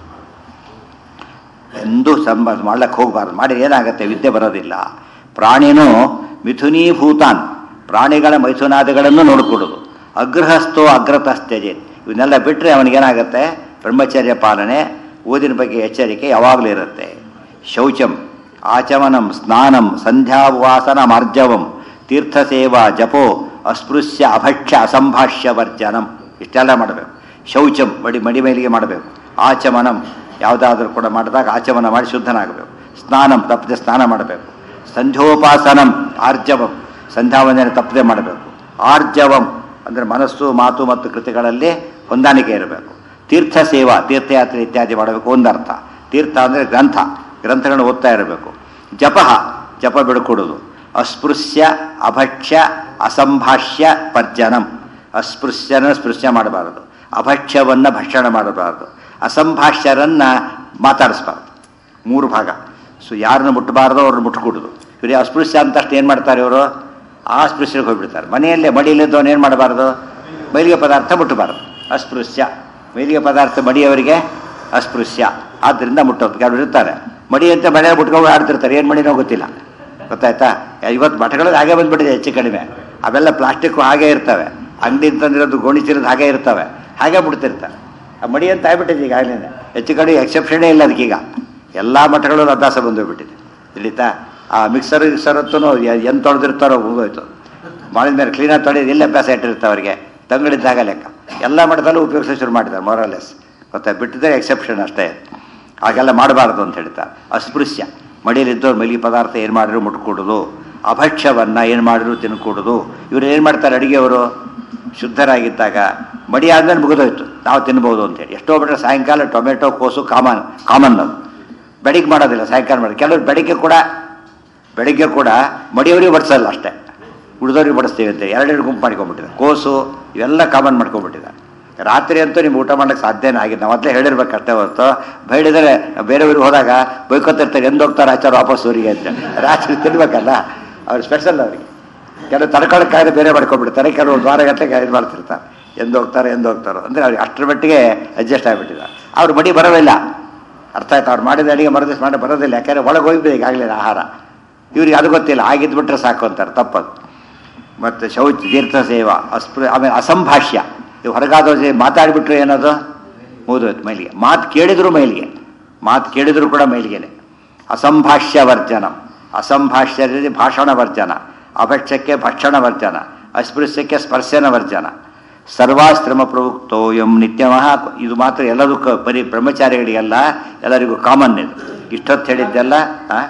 ಎಂದೂ ಸಂಬ ಮಾಡ್ಲಿಕ್ಕೆ ಹೋಗಬಾರ್ದು ಮಾಡಿ ಏನಾಗುತ್ತೆ ವಿದ್ಯೆ ಬರೋದಿಲ್ಲ ಪ್ರಾಣಿನೂ ಮಿಥುನೀಭೂತಾನ್ ಪ್ರಾಣಿಗಳ ಮೈಥುನಾದಿಗಳನ್ನು ನೋಡಿಕೊಡೋದು ಅಗ್ರಹಸ್ಥೋ ಅಗ್ರತಸ್ತ್ಯಜೆ ಇವನ್ನೆಲ್ಲ ಬಿಟ್ಟರೆ ಅವನಿಗೇನಾಗುತ್ತೆ ಬ್ರಹ್ಮಚರ್ಯ ಪಾಲನೆ ಓದಿನ ಬಗ್ಗೆ ಎಚ್ಚರಿಕೆ ಯಾವಾಗಲೂ ಇರುತ್ತೆ ಶೌಚಂ ಆಚಮನಂ ಸ್ನಾನಂ ಸಂಧ್ಯಾವಾಸನ ಮಾರ್ಜವಂ ತೀರ್ಥಸೇವಾ ಜಪೋ ಅಸ್ಪೃಶ್ಯ ಅಭಕ್ಷ್ಯ ಅಸಂಭಾಷ್ಯ ವರ್ಜನಂ ಇಷ್ಟೆಲ್ಲ ಮಾಡಬೇಕು ಶೌಚಂ ಮಡಿ ಮಡಿ ಮೇಲಿಗೆ ಮಾಡಬೇಕು ಆಚಮನಂ ಯಾವುದಾದ್ರೂ ಕೂಡ ಮಾಡಿದಾಗ ಆಚಮನ ಮಾಡಿ ಶುದ್ಧನಾಗಬೇಕು ಸ್ನಾನಂ ತಪ್ಪದೆ ಸ್ನಾನ ಮಾಡಬೇಕು ಸಂಧ್ಯೋಪಾಸನಂ ಆರ್ಜವಂ ಸಂಧ್ಯಾವಂದನೆ ತಪ್ಪದೆ ಮಾಡಬೇಕು ಆರ್ಜವಂ ಅಂದರೆ ಮನಸ್ಸು ಮಾತು ಮತ್ತು ಕೃತಿಗಳಲ್ಲಿ ಹೊಂದಾಣಿಕೆ ಇರಬೇಕು ತೀರ್ಥ ಸೇವಾ ತೀರ್ಥಯಾತ್ರೆ ಇತ್ಯಾದಿ ಮಾಡಬೇಕು ಒಂದರ್ಥ ತೀರ್ಥ ಅಂದರೆ ಗ್ರಂಥ ಗ್ರಂಥಗಳನ್ನು ಓದ್ತಾ ಇರಬೇಕು ಜಪ ಜಪ ಬಿಡ್ಕೊಡೋದು ಅಸ್ಪೃಶ್ಯ ಅಭಕ್ಷ್ಯ ಅಸಂಭಾಷ್ಯ ಪರ್ಜನಂ ಅಸ್ಪೃಶ್ಯನ ಸ್ಪೃಶ್ಯ ಮಾಡಬಾರದು ಅಭಕ್ಷ್ಯವನ್ನು ಭಕ್ಷಣ ಮಾಡಬಾರದು ಅಸಂಭಾಷ್ಯರನ್ನು ಮಾತಾಡಿಸ್ಬಾರ್ದು ಮೂರು ಭಾಗ ಸೊ ಯಾರನ್ನು ಮುಟ್ಟಬಾರ್ದು ಅವ್ರನ್ನ ಮುಟ್ಕೊಡುದು ಇವರು ಅಸ್ಪೃಶ್ಯ ಅಂತಷ್ಟು ಏನು ಮಾಡ್ತಾರೆ ಇವರು ಆ ಸ್ಪೃಶ್ಯಕ್ಕೆ ಹೋಗ್ಬಿಡ್ತಾರೆ ಮನೆಯಲ್ಲೇ ಮಡಿಯಲ್ಲಿದ್ದವನು ಏನು ಮಾಡಬಾರ್ದು ಮೈಲಿಗೆ ಪದಾರ್ಥ ಮುಟ್ಟಬಾರ್ದು ಅಸ್ಪೃಶ್ಯ ಮೈಲಿಗೆ ಪದಾರ್ಥ ಮಡಿಯವರಿಗೆ ಅಸ್ಪೃಶ್ಯ ಆದ್ದರಿಂದ ಮುಟ್ಟೋದು ಕೆಲವರು ಇರ್ತಾರೆ ಮಡಿ ಅಂತ ಮನೆ ಮುಟ್ಕೊಂಡು ಆಡ್ತಿರ್ತಾರೆ ಏನು ಮಡಿನೋ ಗೊತ್ತಿಲ್ಲ ಗೊತ್ತಾಯ್ತಾ ಇವತ್ತು ಮಠಗಳಲ್ಲಿ ಹಾಗೆ ಬಂದ್ಬಿಟ್ಟಿದೆ ಹೆಚ್ಚು ಕಡಿಮೆ ಅವೆಲ್ಲ ಪ್ಲಾಸ್ಟಿಕ್ಕು ಹಾಗೆ ಇರ್ತವೆ ಅಂಗಡಿ ತಂದಿರೋದು ಗೋಣಿ ಚೀಲದ ಹಾಗೆ ಇರ್ತವೆ ಹಾಗೆ ಬಿಡ್ತಿರ್ತಾರೆ ಆ ಮಡಿ ಅಂತ ಆಗ್ಬಿಟ್ಟಿದೆ ಈಗಾಗಲೇ ಹೆಚ್ಚು ಕಡೆ ಎಕ್ಸೆಪ್ಷನೇ ಇಲ್ಲ ಅದಕ್ಕೀಗ ಎಲ್ಲ ಮಠಗಳಲ್ಲೂ ಅಭ್ಯಾಸ ಬಂದೋಗ್ಬಿಟ್ಟಿದೆ ತಿಳಿತಾ ಆ ಮಿಕ್ಸರ್ ಗಿಕ್ಸರ್ ಹೊತ್ತು ಏನು ತೊಳೆದಿರ್ತಾರೋ ಮುಗೋಯ್ತು ಮಾಡಿದ ಮೇಲೆ ಕ್ಲೀನಾಗಿ ತೊಳೆಯೋದು ಎಲ್ಲಿ ಅಭ್ಯಾಸ ಇಟ್ಟಿರ್ತಾರೆ ಅವರಿಗೆ ತಂಗಳಿದ್ದಾಗ ಲೆಕ್ಕ ಎಲ್ಲ ಮಠದಲ್ಲೂ ಉಪಯೋಗಿಸೋ ಶುರು ಮಾಡಿದ್ದಾರೆ ಮೊರಲೆಸ್ ಗೊತ್ತಾ ಬಿಟ್ಟಿದ್ರೆ ಎಕ್ಸೆಪ್ಷನ್ ಅಷ್ಟೇ ಹಾಗೆಲ್ಲ ಮಾಡಬಾರ್ದು ಅಂತ ಹೇಳ್ತಾರೆ ಅಸ್ಪೃಶ್ಯ ಮಡಿಯಲ್ಲಿದ್ದವ್ರು ಮೈಲಿಗೆ ಪದಾರ್ಥ ಏನು ಮಾಡಿದ್ರು ಮುಟ್ಕೊಡೋದು ಅಭಕ್ಷ್ಯವನ್ನು ಏನು ಮಾಡಿದ್ರು ತಿನ್ಕೊಡೋದು ಇವ್ರು ಏನು ಮಾಡ್ತಾರೆ ಅಡುಗೆಯವರು ಶುದ್ಧರಾಗಿದ್ದಾಗ ಮಡಿ ಆದ್ಮೇಲೆ ಮುಗಿದೋಯ್ತು ನಾವು ತಿನ್ಬೋದು ಅಂತೇಳಿ ಎಷ್ಟೋ ಬಿಟ್ಟರೆ ಸಾಯಂಕಾಲ ಟೊಮೆಟೊ ಕೋಸು ಕಾಮನ್ ಕಾಮನ್ ಅದು ಬೆಳಿಗ್ಗೆ ಮಾಡೋದಿಲ್ಲ ಸಾಯಂಕಾಲ ಮಾಡಿ ಕೆಲವರು ಬೆಳಿಗ್ಗೆ ಕೂಡ ಬೆಳಿಗ್ಗೆ ಕೂಡ ಮಡಿಯವರಿಗೆ ಬಡಿಸಲ್ಲ ಅಷ್ಟೇ ಉಳಿದವ್ರಿಗೆ ಬಡಿಸ್ತೀವಿ ಅಂತ ಎರಡೆರಡು ಗುಂಪು ಮಾಡ್ಕೊಂಡ್ಬಿಟ್ಟಿದ್ದಾರೆ ಕೋಸು ಇವೆಲ್ಲ ಕಾಮನ್ ಮಾಡ್ಕೊಂಡ್ಬಿಟ್ಟಿದ್ದಾರೆ ರಾತ್ರಿ ಅಂತೂ ನಿಮ್ಗೆ ಊಟ ಮಾಡೋಕ್ಕೆ ಸಾಧ್ಯನೇ ಆಗಿದೆ ನಾವು ಮೊದಲೇ ಹೇಳಿರ್ಬೇಕು ಅಷ್ಟೇ ಹೊರತು ಬೇಡಿದರೆ ಬೇರೆಯವ್ರಿಗೆ ಹೋದಾಗ ಬೈಕೋತಿರ್ತಾರೆ ಎಂದು ಹೋಗ್ತಾರೆ ಆಚಾರ ವಾಪಸ್ ಊರಿಗೆ ಅಂತ ರಾತ್ರಿ ತಿನ್ಬೇಕಲ್ಲ ಅವ್ರು ಸ್ಪೆಷಲ್ ಅವರಿಗೆ ಕೆಲವು ತಡ್ಕೊಳ್ಳೋಕ್ಕಾಗದೆ ಬೇರೆ ಮಾಡ್ಕೊಂಡ್ಬಿಡ್ತಾರೆ ಕೆಲವು ದ್ವಾರಗಟ್ಟಲೆ ಇದು ಮಾಡ್ತಿರ್ತಾರೆ ಎಂದು ಹೋಗ್ತಾರೆ ಎಂದು ಹೋಗ್ತಾರೋ ಅಂದರೆ ಅವ್ರಿಗೆ ಅಷ್ಟರ ಮಟ್ಟಿಗೆ ಅಡ್ಜಸ್ಟ್ ಆಗಿಬಿಟ್ಟಿದ್ದಾರೆ ಅವ್ರು ಮಡಿ ಬರೋದಿಲ್ಲ ಅರ್ಥ ಆಯ್ತು ಅವ್ರು ಮಾಡಿದ ಅಡಿಗೆ ಮರದಿಸ್ ಮಾಡಿ ಬರೋದಿಲ್ಲ ಯಾಕಂದರೆ ಒಳಗೆ ಹೋಗಿಬಿಡಿ ಈಗಾಗಲೇ ಆಹಾರ ಇವ್ರಿಗೆ ಅದು ಗೊತ್ತಿಲ್ಲ ಆಗಿದ್ಬಿಟ್ರೆ ಸಾಕು ಅಂತಾರೆ ತಪ್ಪದು ಮತ್ತು ಶೌಚ ತೀರ್ಥ ಸೇವಾ ಅಸ್ಪೃ ಆಮೇಲೆ ಅಸಂಭಾಷ್ಯ ಇವು ಹೊರಗಾದವ್ರು ಮಾತಾಡಿಬಿಟ್ರೆ ಏನದು ಮುಗಿದೋಯ್ತು ಮೈಲಿಗೆ ಮಾತು ಕೇಳಿದ್ರು ಮೈಲಿಗೆ ಮಾತು ಕೇಳಿದ್ರು ಕೂಡ ಮೈಲಿಗೆನೆ ಅಸಂಭಾಷ್ಯ ವರ್ಜನ ಅಸಂಭಾಷ್ಯದಲ್ಲಿ ಭಾಷಣ ವರ್ಜನ ಅಭಕ್ಷ್ಯಕ್ಕೆ ಭಕ್ಷಣ ವರ್ಜನ ಅಸ್ಪೃಶ್ಯಕ್ಕೆ ಸ್ಪರ್ಶನ ವರ್ಜನ ಸರ್ವಾಶ್ರಮ ಪ್ರಯುಕ್ತೋಯಂ ನಿತ್ಯಮಃ ಇದು ಮಾತ್ರ ಎಲ್ಲದಕ್ಕೂ ಬರೀ ಬ್ರಹ್ಮಚಾರಿಗಳಿಗೆಲ್ಲ ಎಲ್ಲರಿಗೂ ಕಾಮನ್ ಇದು ಇಷ್ಟೊತ್ತು ಹೇಳಿದ್ದೆಲ್ಲ ಆ?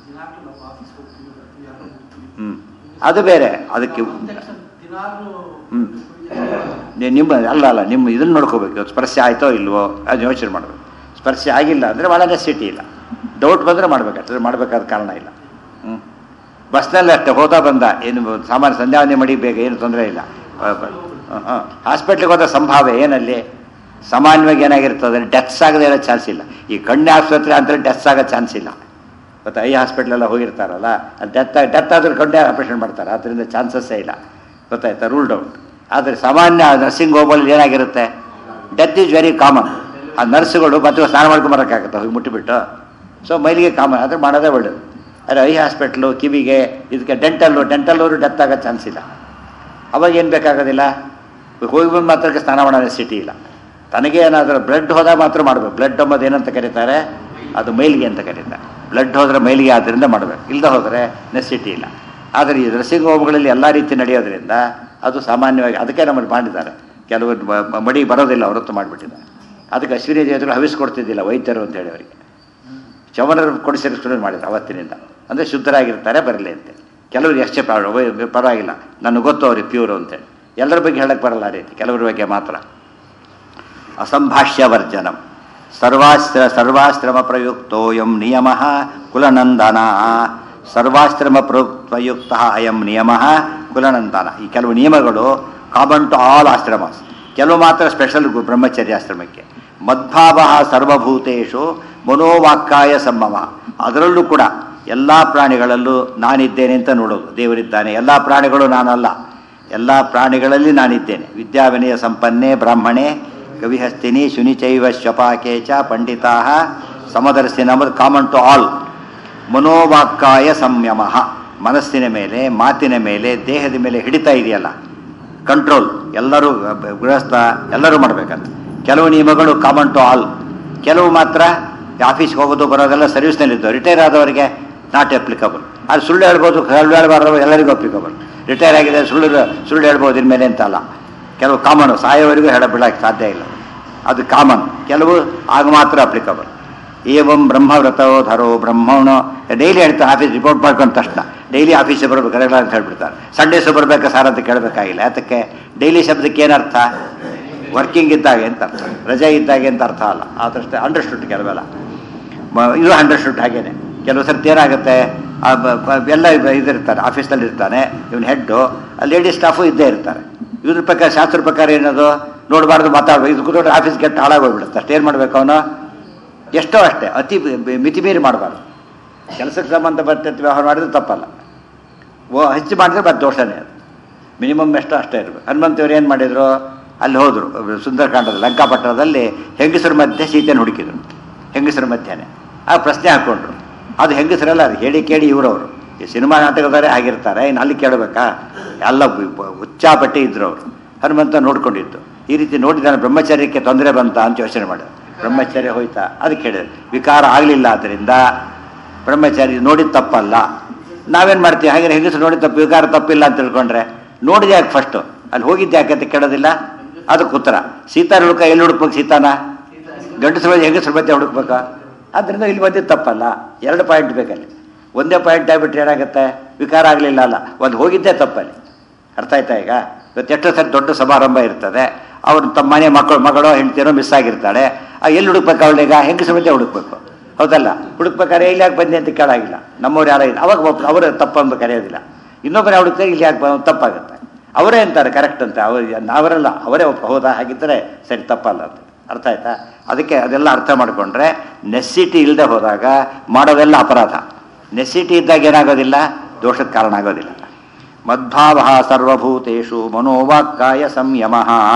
ಹ್ಮ್ ಅದು ಬೇರೆ ಅದಕ್ಕೆ ಹ್ಮ್ ನೀ- ನಿಮ್ಮ ಅಲ್ಲ ಅಲ್ಲ ನಿಮ್ಮ ಇದನ್ನ ನೋಡ್ಕೋಬೇಕು ಇವತ್ತು ಸ್ಪರ್ಶ ಆಯ್ತೋ ಇಲ್ವೋ ಅದು ಯೋಚನೆ ಮಾಡಬೇಕು ಸ್ಪರ್ಶ ಆಗಿಲ್ಲ ಅಂದರೆ ಭಾಳ ನೆಸಿಟಿ ಇಲ್ಲ ಡೌಟ್ ಬಂದರೆ ಮಾಡ್ಬೇಕಾಗ್ತದೆ ಮಾಡಬೇಕಾದ ಕಾರಣ ಇಲ್ಲ ಹ್ಞೂ ಬಸ್ನಲ್ಲಿ ಅಷ್ಟೇ ಹೋದ ಬಂದ ಏನು ಸಾಮಾನ್ಯ ಸಂಧ್ಯಾವನೆ ಮಡಿ ಬೇಗ ಏನು ತೊಂದರೆ ಇಲ್ಲ ಹಾಂ ಹಾಸ್ಪಿಟ್ಲಿಗೆ ಹೋದ ಸಂಭಾವ್ಯ ಏನಲ್ಲಿ ಸಾಮಾನ್ಯವಾಗಿ ಏನಾಗಿರ್ತದೆ ಡೆತ್ಸ್ ಆಗದೆ ಇರೋ ಚಾನ್ಸ್ ಇಲ್ಲ ಈ ಕಣ್ಣು ಆಸ್ಪತ್ರೆ ಅಂದರೆ ಡೆತ್ಸ್ ಆಗೋ ಚಾನ್ಸ್ ಇಲ್ಲ ಮತ್ತು ಐ ಹಾಸ್ಪಿಟ್ಲೆಲ್ಲ ಹೋಗಿರ್ತಾರಲ್ಲ ಡೆತ್ ಡೆತ್ ಆದ್ರೆ ಕಣ್ಣೇ ಆಪರೇಷನ್ ಮಾಡ್ತಾರೆ ಅದರಿಂದ ಚಾನ್ಸಸ್ಸೇ ಇಲ್ಲ ಗೊತ್ತಾಯ್ತಾ ರೂಲ್ಡ್ ಔಟ್ ಆದರೆ ಸಾಮಾನ್ಯ ನರ್ಸಿಂಗ್ ಹೋಮಲ್ಲಿ ಏನಾಗಿರುತ್ತೆ ಡೆತ್ ಈಸ್ ವೆರಿ ಕಾಮನ್ ಆ ನರ್ಸ್ಗಳು ಮತ್ತೆ ಸ್ನಾನ ಮಾಡ್ಕೊಂಬರೋಕ್ಕಾಗತ್ತೆ ಹೋಗಿ ಮುಟ್ಟಿಬಿಟ್ಟು ಸೊ ಮೈಲಿಗೆ ಕಾಮನ್ ಆದರೆ ಮಾಡೋದೇ ಒಳ್ಳೇದು ಆದರೆ ಐ ಹಾಸ್ಪಿಟ್ಲು ಕಿವಿಗೆ ಇದಕ್ಕೆ ಡೆಂಟಲ್ಲು ಡೆಂಟಲ್ಲವರು ಡೆತ್ ಆಗೋ ಚಾನ್ಸ್ ಇಲ್ಲ ಅವಾಗ ಏನು ಬೇಕಾಗೋದಿಲ್ಲ ಹೋಗಿ ಬಂದು ಮಾತ್ರಕ್ಕೆ ಸ್ನಾನ ಮಾಡೋ ನೆಸಿಟಿ ಇಲ್ಲ ತನಗೆ ಏನಾದರೂ ಬ್ಲಡ್ ಹೋದಾಗ ಮಾತ್ರ ಮಾಡಬೇಕು ಬ್ಲಡ್ ಅಂಬೋದು ಏನಂತ ಕರೀತಾರೆ ಅದು ಮೈಲಿಗೆ ಅಂತ ಕರೀತಾರೆ ಬ್ಲಡ್ ಹೋದರೆ ಮೈಲಿಗೆ ಆದ್ದರಿಂದ ಮಾಡಬೇಕು ಇಲ್ಲದೆ ಹೋದರೆ ನೆಸಿಟಿ ಇಲ್ಲ ಆದರೆ ಈ ನರ್ಸಿಂಗ್ ಹೋಮ್ಗಳಲ್ಲಿ ಎಲ್ಲ ರೀತಿ ನಡೆಯೋದ್ರಿಂದ ಅದು ಸಾಮಾನ್ಯವಾಗಿ ಅದಕ್ಕೆ ನಮ್ಮನ್ನು ಮಾಡಿದ್ದಾರೆ ಕೆಲವರು ಮ- ಮ- ಮಡಿ ಬರೋದಿಲ್ಲ ಹೊರತು ಮಾಡಿಬಿಟ್ಟಿದ್ದಾರೆ ಅದಕ್ಕೆ ಅಶ್ವಿನಿ ದೇವತೆಗಳು ಹವಿಸ್ಕೊಡ್ತಿದ್ದಿಲ್ಲ ವೈದ್ಯರು ಅಂತ ಹೇಳಿ ಅವರಿಗೆ ಚವನರು ಕೊಡಿಸಿರೋ ಶುರು ಮಾಡಿದ್ರು ಅವತ್ತಿನಿಂದ ಅಂದರೆ ಶುದ್ಧರಾಗಿರ್ತಾರೆ ಬರಲಿ ಅಂತ ಕೆಲವರು ಎಷ್ಟೇ ಪರವಾಗಿಲ್ಲ ಪರವಾಗಿಲ್ಲ ನನಗೆ ಗೊತ್ತು ಅವ್ರಿಗೆ ಪ್ಯೂರು ಅಂತೇಳಿ ಎಲ್ಲರ ಬಗ್ಗೆ ಹೇಳಕ್ಕೆ ಬರಲ್ಲ ಆ ರೀತಿ ಕೆಲವರ ಬಗ್ಗೆ ಮಾತ್ರ ಅಸಂಭಾಷ್ಯ ವರ್ಜನಂ ಸರ್ವಾಸ್ತ್ರ ಸರ್ವಾಶ್ರಮ ಪ್ರಯುಕ್ತೋಯಂ ನಿಯಮ ಕುಲನಂದನ ಸರ್ವಾಶ್ರಮ ಪ್ರಯುಕ್ತ ಅಯಂ ನಿಯಮ ಕುಲನಂದನ ಈ ಕೆಲವು ನಿಯಮಗಳು ಕಾಮನ್ ಟು ಆಲ್ ಆಶ್ರಮ ಕೆಲವು ಮಾತ್ರ ಸ್ಪೆಷಲ್ ಬ್ರಹ್ಮಚರ್ಯಾಶ್ರಮಕ್ಕೆ ಮದ್ಭಾವ ಸರ್ವಭೂತೇಶು ಮನೋವಾಕ್ಕಾಯ ಸಂಭವ ಅದರಲ್ಲೂ ಕೂಡ ಎಲ್ಲ ಪ್ರಾಣಿಗಳಲ್ಲೂ ನಾನಿದ್ದೇನೆ ಅಂತ ನೋಡೋದು ದೇವರಿದ್ದಾನೆ ಎಲ್ಲ ಪ್ರಾಣಿಗಳು ನಾನಲ್ಲ ಎಲ್ಲ ಪ್ರಾಣಿಗಳಲ್ಲಿ ನಾನಿದ್ದೇನೆ ವಿದ್ಯಾವಿನಯ ಸಂಪನ್ನೆ ಬ್ರಾಹ್ಮಣೆ ಕವಿಹಸ್ತಿನಿ ಶುನಿಚೈವ ಶ್ವಪಾಕೆ ಚ ಪಂಡಿತಾ ಸಮದರ್ಶಿನ ಕಾಮನ್ ಟು ಆಲ್ ಮನೋವಾಕ್ಕಾಯ ಸಂಯಮ ಮನಸ್ಸಿನ ಮೇಲೆ ಮಾತಿನ ಮೇಲೆ ದೇಹದ ಮೇಲೆ ಹಿಡಿತಾ ಇದೆಯಲ್ಲ ಕಂಟ್ರೋಲ್ ಎಲ್ಲರೂ ಅಹ್, ಗೃಹಸ್ಥ ಎಲ್ಲರೂ ಮಾಡಬೇಕಂತ ಕೆಲವು ನಿಯಮಗಳು ಕಾಮನ್ ಟು ಆಲ್ ಕೆಲವು ಮಾತ್ರ ಆಫೀಸ್ಗೆ ಹೋಗೋದು ಬರೋದೆಲ್ಲ ಸರ್ವಿಸ್ನಲ್ಲಿದ್ದು ರಿಟೈರ್ ಆದವರಿಗೆ ನಾಟ್ ಅಪ್ಲಿಕಬಲ್ ಅದು ಸುಳ್ಳು ಹೇಳ್ಬೋದು ಸುಳ್ಳು ಹೇಳ್ಬಾರ್ದು ಎಲ್ಲರಿಗೂ ಅಪ್ಲಿಕಬಲ್ ರಿಟೈರ್ ಆಗಿದೆ ಸುಳ್ಳು ಸುಳ್ಳು ಹೇಳ್ಬೋದು ಇನ್ಮೇಲೆ ಅಂತ ಅಲ್ಲ ಕೆಲವು ಕಾಮನ್ ಸಾಯೋವರೆಗೂ ಹೇಳ ಬಿಡಕ್ಕೆ ಸಾಧ್ಯ ಇಲ್ಲ ಅದು ಕಾಮನ್ ಕೆಲವು ಆಗ ಮಾತ್ರ ಅಪ್ಲಿಕಬಲ್ ಏವಂ ಬ್ರಹ್ಮವ್ರತೋ ಧರೋ ಬ್ರಹ್ಮವನು ಡೈಲಿ ಹೇಳ್ತಾರೆ ಆಫೀಸ್ ರಿಪೋರ್ಟ್ ಮಾಡ್ಕೊಂಡ ತಕ್ಷಣ ಡೈಲಿ ಆಫೀಸಿಗೆ ಬರಬೇಕು ರೆಗ್ಯುಲರ್ ಅಂತ ಹೇಳ್ಬಿಡ್ತಾರೆ ಸಂಡೇಸು ಬರಬೇಕಾ ಸಾರ್ ಅಂತ ಕೇಳಬೇಕಾಗಿಲ್ಲ ಯಾತಕ್ಕೆ ಡೈಲಿ ಶಬ್ದಕ್ಕೆ ಏನರ್ಥ ವರ್ಕಿಂಗ್ ಇದ್ದಾಗೆ ಅಂತ ಅರ್ಥ ರಜೆ ಇದ್ದಾಗೆ ಅಂತ ಅರ್ಥ ಅಲ್ಲ ಆದಷ್ಟು ಅಂಡರ್ಸ್ಟುಡ್ ಕೆಲವೆಲ್ಲ ಮ- ಇದು ಅಂಡರ್ಸ್ಟುಡ್ ಹಾಗೇನೆ ಕೆಲವು ಸರ್ತಿ ಏನಾಗುತ್ತೆ ಆ ಬ- ಬ- ಎಲ್ಲ ಇದ್- ಇದಿರ್ತಾರೆ ಆಫೀಸ್ನಲ್ಲಿ ಇರ್ತಾನೆ ಇವನು ಹೆಡ್ಡು ಲೇಡಿ ಸ್ಟಾಫು ಇದ್ದೇ ಇರ್ತಾರೆ ಇದ್ರ ಪ್ರಕಾರ ಶಾಸ್ತ್ರ ಪ್ರಕಾರ ಏನದು ನೋಡಬಾರ್ದು ಮಾತಾಡ್ಬೇಕು ಇದು ಕೂತ್ಕೊಂಡ್ರೆ ಆಫೀಸ್ ಕೆಟ್ಟ ಹಾಳಾಗೋಗ್ಬಿಡುತ್ತೆ ಅಷ್ಟೇನು ಮಾಡ್ಬೇಕು ಅವನು ಎಷ್ಟೋ ಅಷ್ಟೇ ಅತಿ ಬ- ಮಿತಿಮೀರಿ ಮಾಡಬಾರ್ದು ಕೆಲಸಕ್ಕೆ ಸಂಬಂಧಪಟ್ಟಂತೆ ವ್ಯವಹಾರ ಮಾಡಿದ್ರೆ ತಪ್ಪಲ್ಲ ಓ ಹೆಚ್ಚು ಮಾಡಿದ್ರೆ ಮತ್ತೆ ದೋಷನೇ ಅದು ಮಿನಿಮಮ್ ಎಷ್ಟೋ ಅಷ್ಟೇ ಇರಬೇಕು ಹನುಮಂತವ್ರು ಏನು ಮಾಡಿದರು ಅಲ್ಲಿ ಹೋದರು ಸುಂದರಕಾಂಡದಲ್ಲಿ ಲಂಕಾಪಟ್ಟಣದಲ್ಲಿ ಹೆಂಗಸರ ಮಧ್ಯೆ ಸೀತೆಯನ್ನು ಹುಡುಕಿದ್ರು ಹೆಂಗಸರ ಮಧ್ಯೆನೇ ಆ ಪ್ರಶ್ನೆ ಹಾಕ್ಕೊಂಡ್ರು ಅದು ಹೆಂಗಸರಲ್ಲ ಅದು ಹೇಳಿ ಕೇಳಿ ಇವರವರು ಈ ಸಿನಿಮಾ ನಾಟಕದವರೇ ಆಗಿರ್ತಾರೆ ಇನ್ನು ಅಲ್ಲಿ ಕೇಳಬೇಕಾ ಎಲ್ಲ ಬ- ಬ- ಉಚ್ಚಾಪಟ್ಟಿ ಇದ್ರು ಅವರು ಹನುಮಂತ ನೋಡ್ಕೊಂಡಿದ್ದು ಈ ರೀತಿ ನೋಡಿದಾನೆ ಬ್ರಹ್ಮಚರ್ಯಕ್ಕೆ ತೊಂದರೆ ಬಂತ ಅಂತ ಯೋಚನೆ ಮಾಡಿದ್ರು ಬ್ರಹ್ಮಚರ್ಯ ಹೋಯ್ತಾ ಅದಕ್ಕೆ ಹೇಳಿದ್ರು ವಿಕಾರ ಆಗಲಿಲ್ಲ ಆದ್ದರಿಂದ ಬ್ರಹ್ಮಚಾರಿ ನೋಡಿದ ತಪ್ಪಲ್ಲ ನಾವೇನು ಮಾಡ್ತೀವಿ ಹಾಗೆ ಹೆಂಗಸರು ನೋಡಿದ ತಪ್ಪು ವಿಕಾರ ತಪ್ಪಿಲ್ಲ ಅಂತ ತಿಳ್ಕೊಂಡ್ರೆ ನೋಡಿದೆ ಯಾಕೆ ಫಸ್ಟು ಅಲ್ಲಿ ಹೋಗಿದ್ದೆ ಯಾಕೆ ಅಂತ ಕೇಳೋದಿಲ್ಲ ಅದಕ್ಕೆ ಉತ್ತರ ಸೀತಾ ಹುಡುಕ ಎಲ್ಲಿ ಹುಡುಕ್ಬೇಕು ಸೀತಾನ ಗಂಡಸರ ಮಧ್ಯೆ ಹೆಂಗಸರ ಮಧ್ಯೆ ಹುಡುಕ್ಬೇಕಾ ಆದ್ದರಿಂದ ಇಲ್ಲಿ ಬಂದಿದ್ದು ತಪ್ಪಲ್ಲ ಎರಡು ಪಾಯಿಂಟ್ ಬೇಕಲ್ಲಿ ಒಂದೇ ಪಾಯಿಂಟ್ ಆಗ್ಬಿಟ್ರೆ ಏನಾಗುತ್ತೆ ವಿಕಾರ ಆಗಲಿಲ್ಲ ಅಲ್ಲ ಒಂದು ಹೋಗಿದ್ದೇ ತಪ್ಪಲ್ಲಿ ಅರ್ಥ ಆಯ್ತಾ ಈಗ ಇವತ್ತು ಎಷ್ಟೋ ಸರಿ ದೊಡ್ಡ ಸಮಾರಂಭ ಇರ್ತದೆ ಅವ್ರು ತಮ್ಮ ಮನೆ ಮಕ್ಕಳು ಮಗಳೋ ಹೆಂಡ್ತಿನೋ ಮಿಸ್ ಆಗಿರ್ತಾಳೆ ಆ ಎಲ್ಲಿ ಹುಡುಕ್ಬೇಕು ಅವಳೀಗ ಹೆಂಗಸರ ಮಧ್ಯೆ ಹುಡುಕ್ಬೇಕು ಹೌದಲ್ಲ ಹುಡುಕ್ಬೇಕಾದ್ರೆ ಇಲ್ಲಿ ಯಾಕೆ ಬಂದೆ ಅಂತ ಕೇಳಾಗಿಲ್ಲ ನಮ್ಮವ್ರು ಯಾರೋ ಇಲ್ಲ ಅವಾಗ ಒಪ್- ಅವರು ತಪ್ಪಂದು ಕರೆಯೋದಿಲ್ಲ ಇನ್ನೊಬ್ಬರು ಹುಡುಕ್ತಾರೆ ಇಲ್ಲಿ ಯಾಕೆ ಬ- ತಪ್ಪಾಗುತ್ತೆ ಅವರೇ ಅಂತಾರೆ ಕರೆಕ್ಟ್ ಅಂತ ಅವ್ರು ನಾವರಲ್ಲ ಅವರೇ ಒಪ್ಪ ಹೌದಾ ಹಾಗಿದ್ದರೆ ಸರಿ ತಪ್ಪಲ್ಲ ಅಂತ ಅರ್ಥ ಆಯ್ತಾ ಅದಕ್ಕೆ ಅದೆಲ್ಲ ಅರ್ಥ ಮಾಡಿಕೊಂಡ್ರೆ ನೆಸ್ಸಿಟಿ ಇಲ್ಲದೆ ಹೋದಾಗ ಮಾಡೋದೆಲ್ಲ ಅಪರಾಧ ನೆಸ್ಸಿಟಿ ಇದ್ದಾಗ ಏನಾಗೋದಿಲ್ಲ ದೋಷದ ಕಾರಣ ಆಗೋದಿಲ್ಲ ಮದ್ಭಾವ ಸರ್ವಭೂತೇಷು ಮನೋವಾಕ್ಕಾಯ ಸಂಯಮ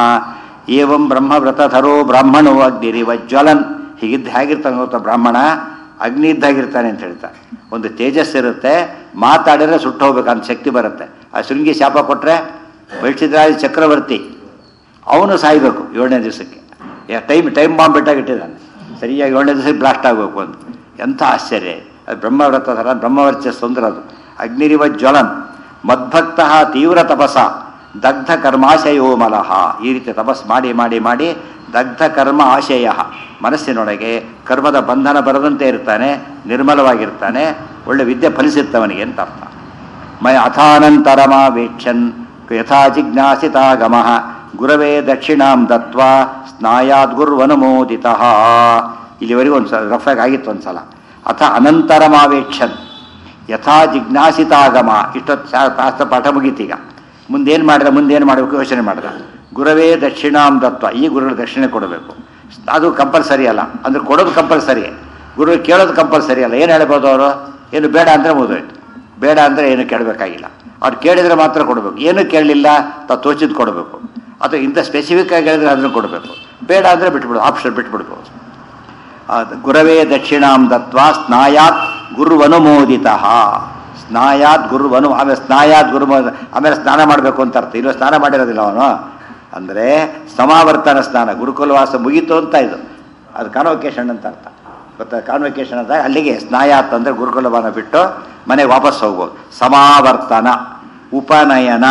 ಏವಂ ಬ್ರಹ್ಮವ್ರತಧರೋ ಬ್ರಾಹ್ಮಣೋ ಅಗ್ನಿರಿವ ಜ್ವಲನ್ ಹೀಗಿದ್ದು ಹೇಗಿರ್ತಾನೆ ಗೊತ್ತಾ ಬ್ರಾಹ್ಮಣ ಅಗ್ನಿ ಇದ್ದಾಗಿರ್ತಾನೆ ಅಂತ ಹೇಳ್ತಾರೆ ಒಂದು ತೇಜಸ್ ಇರುತ್ತೆ ಮಾತಾಡಿದ್ರೆ ಸುಟ್ಟು ಹೋಗ್ಬೇಕಂತ ಶಕ್ತಿ ಬರುತ್ತೆ ಆ ಶೃಂಗಿ ಶಾಪ ಕೊಟ್ಟರೆ ಬೈಸಿದ್ರಾಜ ಚಕ್ರವರ್ತಿ ಅವನು ಸಾಯ್ಬೇಕು ಏಳನೇ ದಿವಸಕ್ಕೆ ಟೈಮ್ ಟೈಮ್ ಬಾಂಬ್ ಬಿಟ್ಟಾಗಿಟ್ಟಿದ್ದಾನೆ ಸರಿಯಾಗಿ ಏಳನೇ ದಿವಸಕ್ಕೆ ಬ್ಲಾಸ್ಟ್ ಆಗಬೇಕು ಅಂತ ಎಂಥ ಆಶ್ಚರ್ಯ ಅದು ಬ್ರಹ್ಮವ್ರತ ಥರ ಬ್ರಹ್ಮವರ್ಚಸ್ಸು ಅಂದ್ರೆ ಅದು ಅಗ್ನಿರಿವ ಜ್ವಲನ್ ಮದ್ಭಕ್ತ ತೀವ್ರ ತಪಸ ದಗ್ಧ ಕರ್ಮಾಶಯೋ ಮಲಹ ಈ ರೀತಿ ತಪಸ್ ಮಾಡಿ ಮಾಡಿ ಮಾಡಿ ದಗ್ಧ ಕರ್ಮ ಆಶಯ ಮನಸ್ಸಿನೊಳಗೆ ಕರ್ಮದ ಬಂಧನ ಬರದಂತೆ ಇರ್ತಾನೆ ನಿರ್ಮಲವಾಗಿರ್ತಾನೆ ಒಳ್ಳೆ ವಿದ್ಯೆ ಫಲಿಸುತ್ತವನಿಗೆ ಅಂತ ಅರ್ಥ ಮಯ ಅಥಾನಂತರಮಾವೇಕ್ಷನ್ ಯಥಾ ಜಿಜ್ಞಾಸಿತಾಗಮ ಗುರವೇ ದಕ್ಷಿಣಾಂ ದತ್ವಾ ಸ್ನಾಯಾದ್ ಗುರ್ವನುಮೋದಿತ ಇಲ್ಲಿವರೆಗೂ ಒಂದು ಸಲ ರಫಾಗಿ ಆಗಿತ್ತು ಒಂದು ಸಲ ಅಥ ಅನಂತರಮಾವೇಕ್ಷನ್ ಯಥಾ ಜಿಜ್ಞಾಸಿತಾಗಮ ಇಷ್ಟೊತ್ತು ಶಾ- ಶಾಸ್ತ್ರ ಪಾಠ ಮುಗೀತೀಗ ಮುಂದೇನು ಮಾಡಿದ ಮುಂದೇನು ಮಾಡಬೇಕು ಯೋಚನೆ ಮಾಡಿದ ಗುರವೇ ದಕ್ಷಿಣಾಂ ದತ್ವ ಈ ಗುರುಗಳು ದಕ್ಷಿಣೆ ಕೊಡಬೇಕು ಅದು ಕಂಪಲ್ಸರಿ ಅಲ್ಲ ಅಂದ್ರೆ ಕೊಡೋದು ಕಂಪಲ್ಸರಿ ಗುರು ಕೇಳೋದು ಕಂಪಲ್ಸರಿ ಅಲ್ಲ ಏನು ಹೇಳ್ಬೋದು ಅವರು ಏನು ಬೇಡ ಅಂದರೆ ಮುಗಿದೋಯ್ತು ಬೇಡ ಅಂದರೆ ಏನು ಕೇಳಬೇಕಾಗಿಲ್ಲ ಅವ್ರು ಕೇಳಿದರೆ ಮಾತ್ರ ಕೊಡಬೇಕು ಏನೂ ಕೇಳಲಿಲ್ಲ ತಾವು ತೋಚಿದ್ದು ಕೊಡಬೇಕು ಅಥವಾ ಇಂಥ ಸ್ಪೆಸಿಫಿಕ್ ಆಗಿ ಹೇಳಿದ್ರೆ ಅದನ್ನು ಕೊಡಬೇಕು ಬೇಡ ಅಂದರೆ ಬಿಟ್ಬಿಡು ಆಪ್ಷನ್ ಬಿಟ್ಬಿಡ್ಬೋದು ಅದು ಗುರವೇ ದಕ್ಷಿಣಾಂ ದತ್ವಾ ಸ್ನಾಯಾತ್ ಗುರುವನುಮೋದಿತ ಸ್ನಾಯಾತ್ ಗುರುವನು ಆಮೇಲೆ ಸ್ನಾಯಾತ್ ಗುರು ಆಮೇಲೆ ಸ್ನಾನ ಮಾಡಬೇಕು ಅಂತ ಅರ್ಥ ಇಲ್ಲ ಸ್ನಾನ ಮಾಡಿರೋದಿಲ್ಲ ಅವನು ಅಂದರೆ ಸಮಾವರ್ತನ ಸ್ನಾನ ಗುರುಕುಲವಾಸ ಮುಗೀತು ಅಂತ ಇದು ಅದು ಕಾನ್ವೊಕೇಶನ್ ಅಂತ ಅರ್ಥ ಗೊತ್ತಾ ಕಾನ್ವೊಕೇಶನ್ ಅಂತ ಅಲ್ಲಿಗೆ ಸ್ನಾಯಾತ್ ಅಂದರೆ ಗುರುಕುಲವಾನ ಬಿಟ್ಟು ಮನೆಗೆ ವಾಪಸ್ ಹೋಗ್ಬೋದು ಸಮಾವರ್ತನ ಉಪನಯನ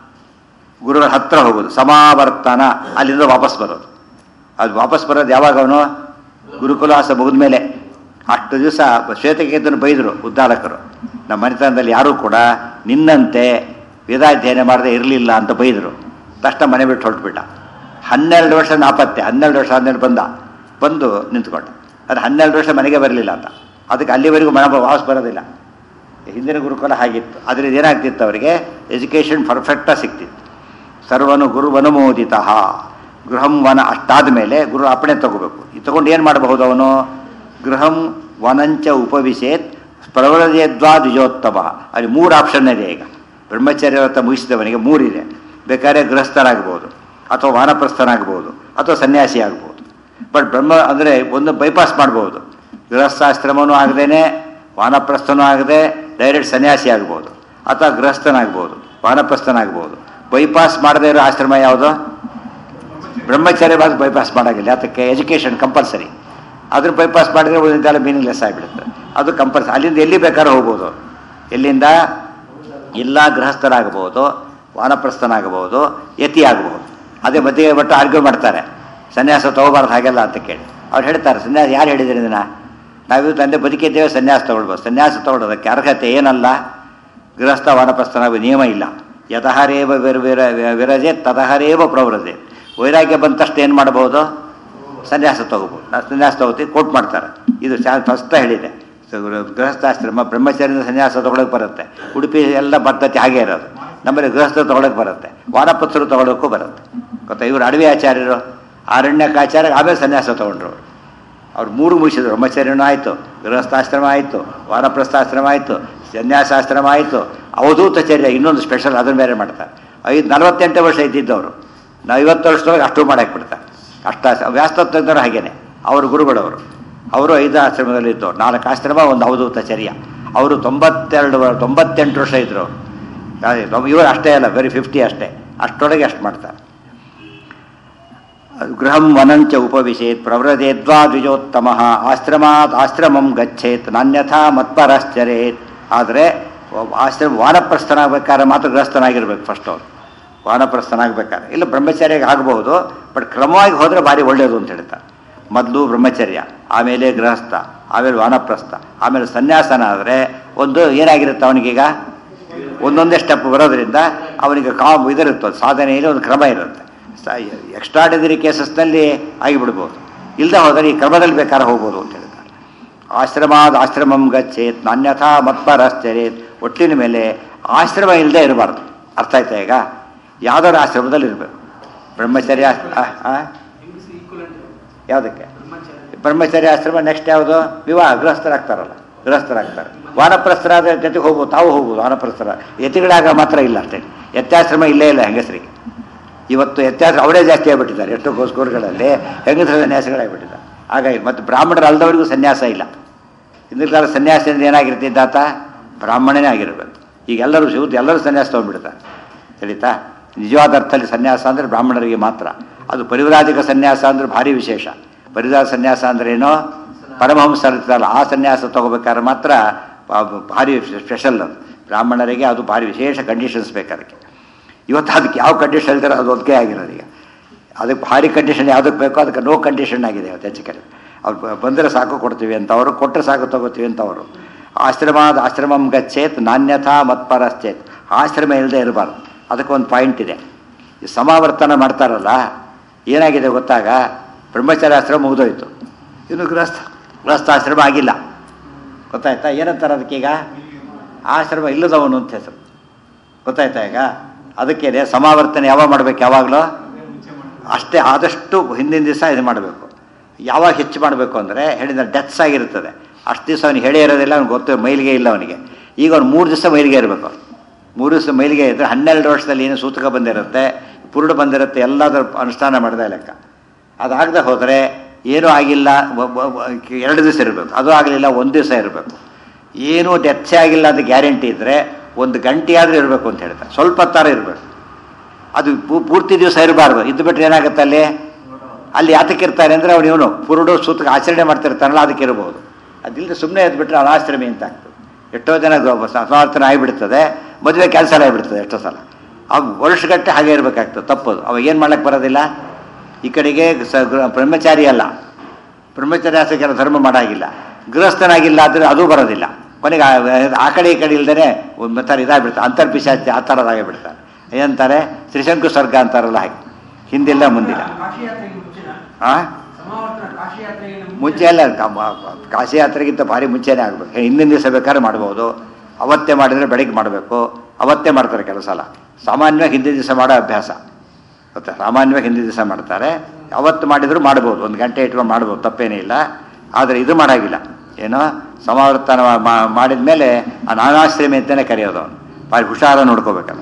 ಗುರುಗಳ ಹತ್ರ ಹೋಗೋದು ಸಮಾವರ್ತನ ಅಲ್ಲಿಂದ ವಾಪಸ್ ಬರೋದು ಅದು ವಾಪಸ್ ಬರೋದು ಯಾವಾಗ ಅವನು ಗುರುಕುಲವಾಸ ಮುಗಿದ ಮೇಲೆ ಅಷ್ಟು ದಿವಸ ಶ್ವೇತಕೇತನ ಬೈದರು ಉದ್ದಾಲಕರು ನಮ್ಮ ಮನೆತನದಲ್ಲಿ ಯಾರೂ ಕೂಡ ನಿನ್ನಂತೆ ವೇದಾಧ್ಯಯನ ಮಾಡದೆ ಇರಲಿಲ್ಲ ಅಂತ ಬೈದರು ತಕ್ಷಣ ಮನೆ ಬಿಟ್ಟು ಹೊರಟ್ಬಿಟ್ಟ ಹನ್ನೆರಡು ವರ್ಷ ನಾಪತ್ತೆ ಹನ್ನೆರಡು ವರ್ಷ ಆದ್ಮೇಲೆ ಬಂದ ಬಂದು ನಿಂತ್ಕೊಂಡ ಅದು ಹನ್ನೆರಡು ವರ್ಷ ಮನೆಗೆ ಬರಲಿಲ್ಲ ಅಂತ ಅದಕ್ಕೆ ಅಲ್ಲಿವರೆಗೂ ಮನೆ ವಾಪಸ್ ಬರೋದಿಲ್ಲ ಹಿಂದಿನ ಗುರುಕುಲ ಹಾಗಿತ್ತು ಅದರಿಂದ ಏನಾಗ್ತಿತ್ತು ಅವರಿಗೆ ಎಜುಕೇಷನ್ ಪರ್ಫೆಕ್ಟಾಗಿ ಸಿಗ್ತಿತ್ತು ಸರ್ವನು ಗುರುವನುಮೋದಿತ ಗೃಹಂ ವನ ಅಷ್ಟಾದ ಮೇಲೆ ಗುರು ಅಪ್ಪಣೆ ತಗೋಬೇಕು ಇದು ತಗೊಂಡು ಏನು ಮಾಡಬಹುದು ಅವನು ಗೃಹಂ ವನಂಚ ಉಪವಿಶೇತ್ ಪ್ರವರದೇದ್ವಾ ದ್ವಿಜೋತ್ತಮ ಅಲ್ಲಿ ಮೂರು ಆಪ್ಷನ್ ಇದೆ ಈಗ ಬ್ರಹ್ಮಚರ್ಯ ವ್ರತ ಮುಗಿಸಿದವನಿಗೆ ಮೂರಿದೆ ಬೇಕಾದ್ರೆ ಗೃಹಸ್ಥರಾಗ್ಬೋದು ಅಥವಾ ವಾನಪ್ರಸ್ಥನಾಗ್ಬೋದು ಅಥವಾ ಸನ್ಯಾಸಿ ಆಗ್ಬೋದು ಬಟ್ ಬ್ರಹ್ಮ ಅಂದರೆ ಒಂದು ಬೈಪಾಸ್ ಮಾಡ್ಬೋದು ಗೃಹಸ್ಥಾಶ್ರಮನೂ ಆಗದೇನೆ ವಾನಪ್ರಸ್ಥನೂ ಆಗದೆ ಡೈರೆಕ್ಟ್ ಸನ್ಯಾಸಿ ಆಗ್ಬೋದು ಅಥವಾ ಗೃಹಸ್ಥನಾಗ್ಬೋದು ವಾನಪ್ರಸ್ಥನಾಗ್ಬೋದು ಬೈಪಾಸ್ ಮಾಡದೇ ಇರೋ ಆಶ್ರಮ ಯಾವುದು ಬ್ರಹ್ಮಚರ್ಯ ಬಾದ್ ಬೈಪಾಸ್ ಮಾಡೋಂಗಿಲ್ಲ ಅದಕ್ಕೆ ಎಜುಕೇಷನ್ ಕಂಪಲ್ಸರಿ ಅದ್ರ ಬೈಪಾಸ್ ಮಾಡಿದ್ರೆ ಉಳಿದ ಮೀನಿಂಗ್ಲೆಸ್ ಆಗಿಬಿಡುತ್ತೆ ಅದು ಕಂಪಲ್ಸರಿ ಅಲ್ಲಿಂದ ಎಲ್ಲಿ ಬೇಕಾದ್ರೂ ಹೋಗ್ಬೋದು ಎಲ್ಲಿಂದ ಎಲ್ಲ ಗೃಹಸ್ಥರಾಗಬಹುದು ವಾನಪ್ರಸ್ಥನಾಗಬಹುದು ಯತಿ ಆಗಬಹುದು ಅದೇ ಮಧ್ಯೆ ಬಟ್ಟು ಆರ್ಗ್ಯೂ ಮಾಡ್ತಾರೆ ಸನ್ಯಾಸ ತಗೋಬಾರ್ದು ಹಾಗೆಲ್ಲ ಅಂತ ಕೇಳಿ ಅವ್ರು ಹೇಳ್ತಾರೆ ಸನ್ಯಾಸ ಯಾರು ಹೇಳಿದ್ರಿ ಇದನ್ನ ನಾವು ತಂದೆ ಬದುಕಿದ್ದೇವೆ ಸನ್ಯಾಸ ತಗೊಳ್ಬೋದು ಸನ್ಯಾಸ ತಗೊಳ್ಳೋದಕ್ಕೆ ಅರ್ಹತೆ ಏನಲ್ಲ ಗೃಹಸ್ಥ ವಾನಪ್ರಸ್ಥನಾಗುವ ನಿಯಮ ಇಲ್ಲ ಯತಹರೇವ ವಿರ ವಿರ ವಿರಜೆ ತದಹರೇವ ಪ್ರವ್ರಜೆ ವೈರಾಗ್ಯ ಬಂದ ತಕ್ಷಣ ಏನು ಮಾಡ್ಬೋದು ಸನ್ಯಾಸ ತಗೋಬೋದು ನಾವು ಸನ್ಯಾಸ ತಗೋತೀವಿ ಕೋಟ್ ಮಾಡ್ತಾರೆ ಇದು ಫಸ್ಟ್ ಹೇಳಿದೆ ಸೊ, ಗೃಹಸ್ಥಾಶ್ರಮ ಬ್ರಹ್ಮಚರ್ಯದ ಸನ್ಯಾಸ ತಗೊಳಕ್ಕೆ ಬರುತ್ತೆ ಉಡುಪಿ ಎಲ್ಲ ಪದ್ಧತಿ ಹಾಗೆ ಇರೋದು ನಮ್ಮಲ್ಲಿ ಗೃಹಸ್ಥ ತಗೊಳಕ್ಕೆ ಬರುತ್ತೆ ವಾನಪತ್ರರು ತಗೊಳಕ್ಕೂ ಬರುತ್ತೆ ಗೊತ್ತಾ ಇವರು ಅಡವಿ ಆಚಾರ್ಯರು ಆರಣ್ಯಕಾಚಾರ್ಯ ಆಮೇಲೆ ಸನ್ಯಾಸ ತಗೊಂಡ್ರು ಅವ್ರು ಮೂರು ಮುಗಿಸಿದ್ರು ಬ್ರಹ್ಮಚರ್ಯನೂ ಆಯಿತು ಗೃಹಸ್ಥಾಶ್ರಮ ಆಯಿತು ವಾನಪ್ರಸ್ಥಾಶ್ರಮ ಆಯಿತು ಸನ್ಯಾಸಾಶ್ರಮ ಆಯಿತು ಅವಧೂತಚರ್ಯ ಇನ್ನೊಂದು ಸ್ಪೆಷಲ್ ಅದನ್ನು ಬೇರೆ ಮಾಡ್ತಾರೆ ಐದು ನಲವತ್ತೆಂಟು ವರ್ಷ ಇದ್ದಿದ್ದವರು ನಾವು ಐವತ್ತು ವರ್ಷದೊಳಗೆ ಅಷ್ಟು ಮಾಡಕ್ಕೆ ಬಿಡ್ತಾರೆ ಅಷ್ಟ ವ್ಯಾಸ್ತತ್ವಜ್ಞರು ಹಾಗೇನೆ ಅವರು ಗುರುಗಳವರು ಅವರು ಐದು ಆಶ್ರಮದಲ್ಲಿ ಇದ್ದವರು ನಾಲ್ಕು ಆಶ್ರಮ ಒಂದು ಅವಧೂತಚರ್ಯ ಅವರು ತೊಂಬತ್ತೆರಡು ವರ್- ತೊಂಬತ್ತೆಂಟು ವರ್ಷ ಇದ್ರು ಅವರು ಇವರು ಅಷ್ಟೇ ಅಲ್ಲ ಬರೀ ಫಿಫ್ಟಿ ಅಷ್ಟೇ ಅಷ್ಟರೊಳಗೆ ಅಷ್ಟು ಮಾಡ್ತಾರೆ ಗೃಹಂ ವನಂಚ ಉಪವಿಶೇತ್ ಪ್ರವ್ರಜೇದ್ವಾ ದ್ವಿಜೋತ್ತಮ ಆಶ್ರಮಾತ್ ಆಶ್ರಮಂ ಗಚ್ಚೇತ್ ನಾನ್ಯಥಾ ಮತ್ಪರಶ್ಚರೇತ್ ಆದರೆ ಆಶ್ರಮ ವಾನಪ್ರಸ್ಥನಾಗಬೇಕಾದ್ರೆ ಮಾತ್ರ ಗೃಹಸ್ಥನಾಗಿರ್ಬೇಕು ಫಸ್ಟ್ ಅವ್ರು ವಾನಪ್ರಸ್ಥನಾಗಬೇಕಾದ್ರೆ ಇಲ್ಲ ಬ್ರಹ್ಮಚರ್ಯಗೆ ಆಗಬಹುದು ಬಟ್ ಕ್ರಮವಾಗಿ ಹೋದರೆ ಭಾರಿ ಒಳ್ಳೆಯದು ಅಂತ ಹೇಳ್ತಾರೆ ಮೊದಲು ಬ್ರಹ್ಮಚರ್ಯ ಆಮೇಲೆ ಗೃಹಸ್ಥ ಆಮೇಲೆ ವಾನಪ್ರಸ್ಥ ಆಮೇಲೆ ಸನ್ಯಾಸನ ಆದರೆ ಒಂದು ಏನಾಗಿರುತ್ತೆ ಅವನಿಗೀಗ ಒಂದೊಂದೇ ಸ್ಟೆಪ್ ಬರೋದ್ರಿಂದ ಅವನಿಗೆ ಕಾ ಇದರುತ್ತೆ ಸಾಧನೆಯಲ್ಲಿ ಒಂದು ಕ್ರಮ ಇರುತ್ತೆ ಎಕ್ಸ್ಟ್ರಾಡಿನರಿ ಕೇಸಸ್ನಲ್ಲಿ ಆಗಿಬಿಡ್ಬೋದು ಇಲ್ಲದೆ ಹೋದರೆ ಈ ಕ್ರಮದಲ್ಲಿ ಬೇಕಾದ್ರೆ ಹೋಗ್ಬೋದು ಅಂತ ಹೇಳ್ತಾರೆ ಆಶ್ರಮಾದ ಆಶ್ರಮಂ ಗಚ್ಚೇತ್ ನಾನ್ಯಥಾ ಮತ್ಪರಶ್ಚರೇತ್ ಒಟ್ಟಿನ ಮೇಲೆ ಆಶ್ರಮ ಇಲ್ಲದೆ ಇರಬಾರ್ದು ಅರ್ಥ ಆಯ್ತಾ ಈಗ ಯಾವ್ದಾದ್ರು ಆಶ್ರಮದಲ್ಲಿ ಇರಬೇಕು ಬ್ರಹ್ಮಚರ್ಯ ಆ, ಆ? ಯಾವುದಕ್ಕೆ ಬ್ರಹ್ಮಚರ್ಯ ಆಶ್ರಮ ನೆಕ್ಸ್ಟ್ ಯಾವುದು ವಿವಾಹ ಗೃಹಸ್ಥರಾಗ್ತಾರಲ್ಲ ಗೃಹಸ್ಥರಾಗ್ತಾರೆ ವಾನಪ್ರಸ್ಥರಾದ ಜೊತೆಗೆ ಹೋಗ್ಬೋದು ತಾವು ಹೋಗ್ಬೋದು ವಾನಪ್ರಸ್ಥರ ಯತಿಗಳಾಗ ಮಾತ್ರ ಇಲ್ಲ ಅಷ್ಟೇ ಯತ್ಯಾಶ್ರಮ ಇಲ್ಲೇ ಇಲ್ಲ ಹೆಂಗಸರಿಗೆ ಇವತ್ತು ವ್ಯತ್ಯಾಸ ಅವರೇ ಜಾಸ್ತಿ ಆಗಿಬಿಟ್ಟಿದ್ದಾರೆ ಎಷ್ಟೋ ಗೋಸ್ಕೂರುಗಳಲ್ಲಿ ಹೆಂಗಸರ ಸನ್ಯಾಸಿಗಳಾಗಿಬಿಟ್ಟಿದ್ದಾರೆ ಹಾಗಾಗಿ ಮತ್ತು ಬ್ರಾಹ್ಮಣರು ಅಲ್ದವರಿಗೂ ಸನ್ಯಾಸ ಇಲ್ಲ ಹಿಂದಿನ ಕಾಲ ಸನ್ಯಾಸದಿಂದ ಏನಾಗಿರ್ತಿದ್ದ ಆತ ಬ್ರಾಹ್ಮಣನೇ ಆಗಿರಬೇಕು ಈಗ ಎಲ್ಲರೂ ಶಿವತ್ತು ಎಲ್ಲರೂ ಸನ್ಯಾಸ ತೊಗೊಂಡ್ಬಿಡ್ತಾರೆ ತಿಳಿತಾ ನಿಜವಾದ ಅರ್ಥದಲ್ಲಿ ಸನ್ಯಾಸ ಅಂದರೆ ಬ್ರಾಹ್ಮಣರಿಗೆ ಮಾತ್ರ ಅದು ಪರಿವ್ರಾಜಕ ಸನ್ಯಾಸ ಅಂದ್ರೆ ಭಾರಿ ವಿಶೇಷ ಪರಿವ್ರಾಜ ಸನ್ಯಾಸ ಅಂದ್ರೆ ಏನೋ ಪರಮಹಂಸರು ಇರ್ತಾರಲ್ಲ ಆ ಸನ್ಯಾಸ ತಗೋಬೇಕಾದ್ರೆ ಮಾತ್ರ ಬ- ಭಾರಿ ಸ್ಪೆಷಲ್ ಅದು ಬ್ರಾಹ್ಮಣರಿಗೆ ಅದು ಭಾರಿ ವಿಶೇಷ ಕಂಡೀಷನ್ಸ್ ಬೇಕು ಅದಕ್ಕೆ ಇವತ್ತು ಅದಕ್ಕೆ ಯಾವ ಕಂಡೀಷನ್ ಇದ್ದಾರೆ ಅದು ಒದಕೆ ಆಗಿರೋದು ಈಗ ಅದಕ್ಕೆ ಭಾರಿ ಕಂಡೀಷನ್ ಯಾವುದಕ್ಕೆ ಬೇಕೋ ಅದಕ್ಕೆ ನೋ ಕಂಡೀಷನ್ ಆಗಿದೆ ಇವತ್ತು ಹೆಚ್ಚು ಕಡಿಮೆ ಅವ್ರು ಬ- ಬಂದರೆ ಸಾಕು ಕೊಡ್ತೀವಿ ಅಂತ ಅವರು ಕೊಟ್ಟರೆ ಸಾಕು ತಗೋತೀವಿ ಅಂತ ಅವರು ಆಶ್ರಮಾದ ಆಶ್ರಮಂ ಗಚ್ಚೇತ್ ನಾನ್ಯಥಾ ಮತ್ಪರಶ್ಚೇತ್ ಆಶ್ರಮ ಇಲ್ಲದೆ ಇರಬಾರ್ದು ಅದಕ್ಕೊಂದು ಪಾಯಿಂಟ್ ಇದೆ ಈ ಸಮಾವರ್ತನ ಮಾಡ್ತಾರಲ್ಲ ಏನಾಗಿದೆ ಗೊತ್ತಾಗ ಬ್ರಹ್ಮಚಾರ್ಯ ಆಶ್ರಮ ಮುಗಿದೋಯ್ತು ಇನ್ನು ಗೃಹಸ್ಥ ಗೃಹಸ್ಥಾಶ್ರಮ ಆಗಿಲ್ಲ ಗೊತ್ತಾಯ್ತಾ ಏನಂತಾರೆ ಅದಕ್ಕೀಗ ಆಶ್ರಮ ಇಲ್ಲದವನು ಅಂತ ಹೆಸರು ಗೊತ್ತಾಯ್ತಾ ಈಗ ಅದಕ್ಕೇನೆ ಸಮಾವರ್ತನೆ ಯಾವಾಗ ಮಾಡ್ಬೇಕು ಯಾವಾಗಲೂ ಅಷ್ಟೇ ಆದಷ್ಟು ಹಿಂದಿನ ದಿವಸ ಇದು ಮಾಡಬೇಕು ಯಾವಾಗ ಹೆಚ್ಚು ಮಾಡಬೇಕು ಅಂದರೆ ಹೇಳಿದ ಡೆತ್ಸ್ ಆಗಿರ್ತದೆ ಅಷ್ಟು ದಿವಸ ಅವನಿಗೆ ಹೇಳೇ ಇರೋದಿಲ್ಲ ಅವ್ನಿಗೆ ಗೊತ್ತು ಮೈಲಿಗೆ ಇಲ್ಲ ಅವನಿಗೆ ಈಗ ಅವ್ನು ಮೂರು ದಿವಸ ಮೈಲಿಗೆ ಇರಬೇಕು ಅವ್ನು ಮೂರು ದಿವಸ ಮೈಲಿಗೆ ಇದ್ದರೆ ಹನ್ನೆರಡು ವರ್ಷದಲ್ಲಿ ಏನು ಸೂತಕ ಬಂದಿರುತ್ತೆ ಪುರುಡು ಬಂದಿರುತ್ತೆ ಎಲ್ಲದರ ಅನುಷ್ಠಾನ ಮಾಡಿದ ಲೆಕ್ಕ ಅದಾಗದೆ ಹೋದರೆ ಏನೂ ಆಗಿಲ್ಲ ಒ- ಒ- ಒ- ಎರಡು ದಿವಸ ಇರಬೇಕು ಅದು ಆಗಲಿಲ್ಲ ಒಂದು ದಿವಸ ಇರಬೇಕು ಏನೂ ಡೆತ್ಸೇ ಆಗಿಲ್ಲ ಅಂತ ಗ್ಯಾರಂಟಿ ಇದ್ದರೆ ಒಂದು ಗಂಟೆ ಆದರೂ ಇರಬೇಕು ಅಂತ ಹೇಳ್ತಾರೆ ಸ್ವಲ್ಪ ಹೊತ್ತಾರ ಇರಬೇಕು ಅದು ಪೂ- ಪೂರ್ತಿ ದಿವಸ ಇರಬಾರ್ದು ಇದ್ದು ಬಿಟ್ರೆ ಏನಾಗುತ್ತೆ ಅಲ್ಲಿ ಅಲ್ಲಿ ಯಾತಕ್ಕೆ ಇರ್ತಾರೆ ಅಂದರೆ ಅವನು ಇವನು ಪುರುಡು ಸೂತಕ ಆಚರಣೆ ಮಾಡ್ತಿರ್ತಾನಲ್ಲ ಅದಕ್ಕೆ ಇರಬಹುದು ಅದಿಲ್ಲದೆ ಸುಮ್ಮನೆ ಎದ್ಬಿಟ್ರೆ ಅನಾಶ್ರಮಿ ಅಂತ ಆಗ್ತದೆ ಎಷ್ಟೋ ಜನ ಗ- ಸಮರ್ಥನ ಆಗಿಬಿಡ್ತದೆ ಮದುವೆ ಕ್ಯಾನ್ಸಲ್ ಆಗಿಬಿಡ್ತದೆ ಎಷ್ಟೋ ಸಲ ಅವು ವರ್ಷಗಟ್ಟೆ ಹಾಗೆ ಇರಬೇಕಾಗ್ತದೆ ತಪ್ಪದು ಅವಾಗ ಏನು ಮಾಡ್ಲಿಕ್ಕೆ ಬರೋದಿಲ್ಲ ಈ ಕಡೆಗೆ ಸ ಗೃಹ- ಬ್ರಹ್ಮಚಾರಿ ಅಲ್ಲ ಬ್ರಹ್ಮಚಾರಿ ಆಸಕ್ತಿಯ ಧರ್ಮ ಮಾಡಾಗಿಲ್ಲ ಗೃಹಸ್ಥನಾಗಿಲ್ಲ ಆದರೆ ಅದು ಬರೋದಿಲ್ಲ ಕೊನೆಗೆ ಆ- ಆ ಕಡೆ ಈ ಕಡೆ ಇಲ್ದೇ ಒಂಥರ ಇದಾಗ್ಬಿಡ್ತಾರೆ ಅಂತರ್ಪಿಶಾಚಿ ಆ ಥರದಾಗಿ ಬಿಡ್ತಾರೆ ಏನಂತಾರೆ ತ್ರಿಶಂಕು ಸ್ವರ್ಗ ಅಂತಾರಲ್ಲ ಹಾಗೆ ಹಿಂದಿಲ್ಲ ಮುಂದಿಲ್ಲ ಕಾಶಿ ಯಾತ್ರೆಗೆ ಮುಂಚಿನ ಆ ಸಮಾವರ್ತನ ಕಾಶಿ ಯಾತ್ರೆಗೆ ಮುಂಚೆ ಅಲ್ಲ ಕ- ಮ- ಕಾಶಿ ಯಾತ್ರೆಗಿಂತ ಭಾರಿ ಮುಂಚೆನೇ ಆಗಬೇಕು ಹಿಂದಿನ ದಿವಸ ಬೇಕಾದ್ರೆ ಮಾಡ್ಬೋದು ಅವತ್ತೇ ಮಾಡಿದರೆ ಬೆಳಗ್ಗೆ ಮಾಡಬೇಕು ಅವತ್ತೇ ಮಾಡ್ತಾರೆ ಕೆಲವು ಸಲ ಸಾಮಾನ್ಯವಾಗಿ ಹಿಂದಿನ ದಿವಸ ಮಾಡೋ ಅಭ್ಯಾಸ ಗೊತ್ತಾ ಸಾಮಾನ್ಯವಾಗಿ ಹಿಂದಿನ ದಿವಸ ಮಾಡ್ತಾರೆ ಅವತ್ತು ಮಾಡಿದ್ರು ಮಾಡ್ಬೋದು ಒಂದು ಗಂಟೆ ಇಟ್ಕೊಂಡು ಮಾಡ್ಬೋದು ತಪ್ಪೇನೇ ಇಲ್ಲ ಆದರೆ ಇದು ಮಾಡೋಂಗಿಲ್ಲ ಏನೋ ಸಮಾವರ್ತನ ಮಾಡಿದ ಮೇಲೆ ಆ ನಾನಾಶ್ರಮಿ ಅಂತಲೇ ಕರೆಯೋದು ಅವನು ಭಾರಿ ಹುಷಾರ ನೋಡ್ಕೋಬೇಕಲ್ಲ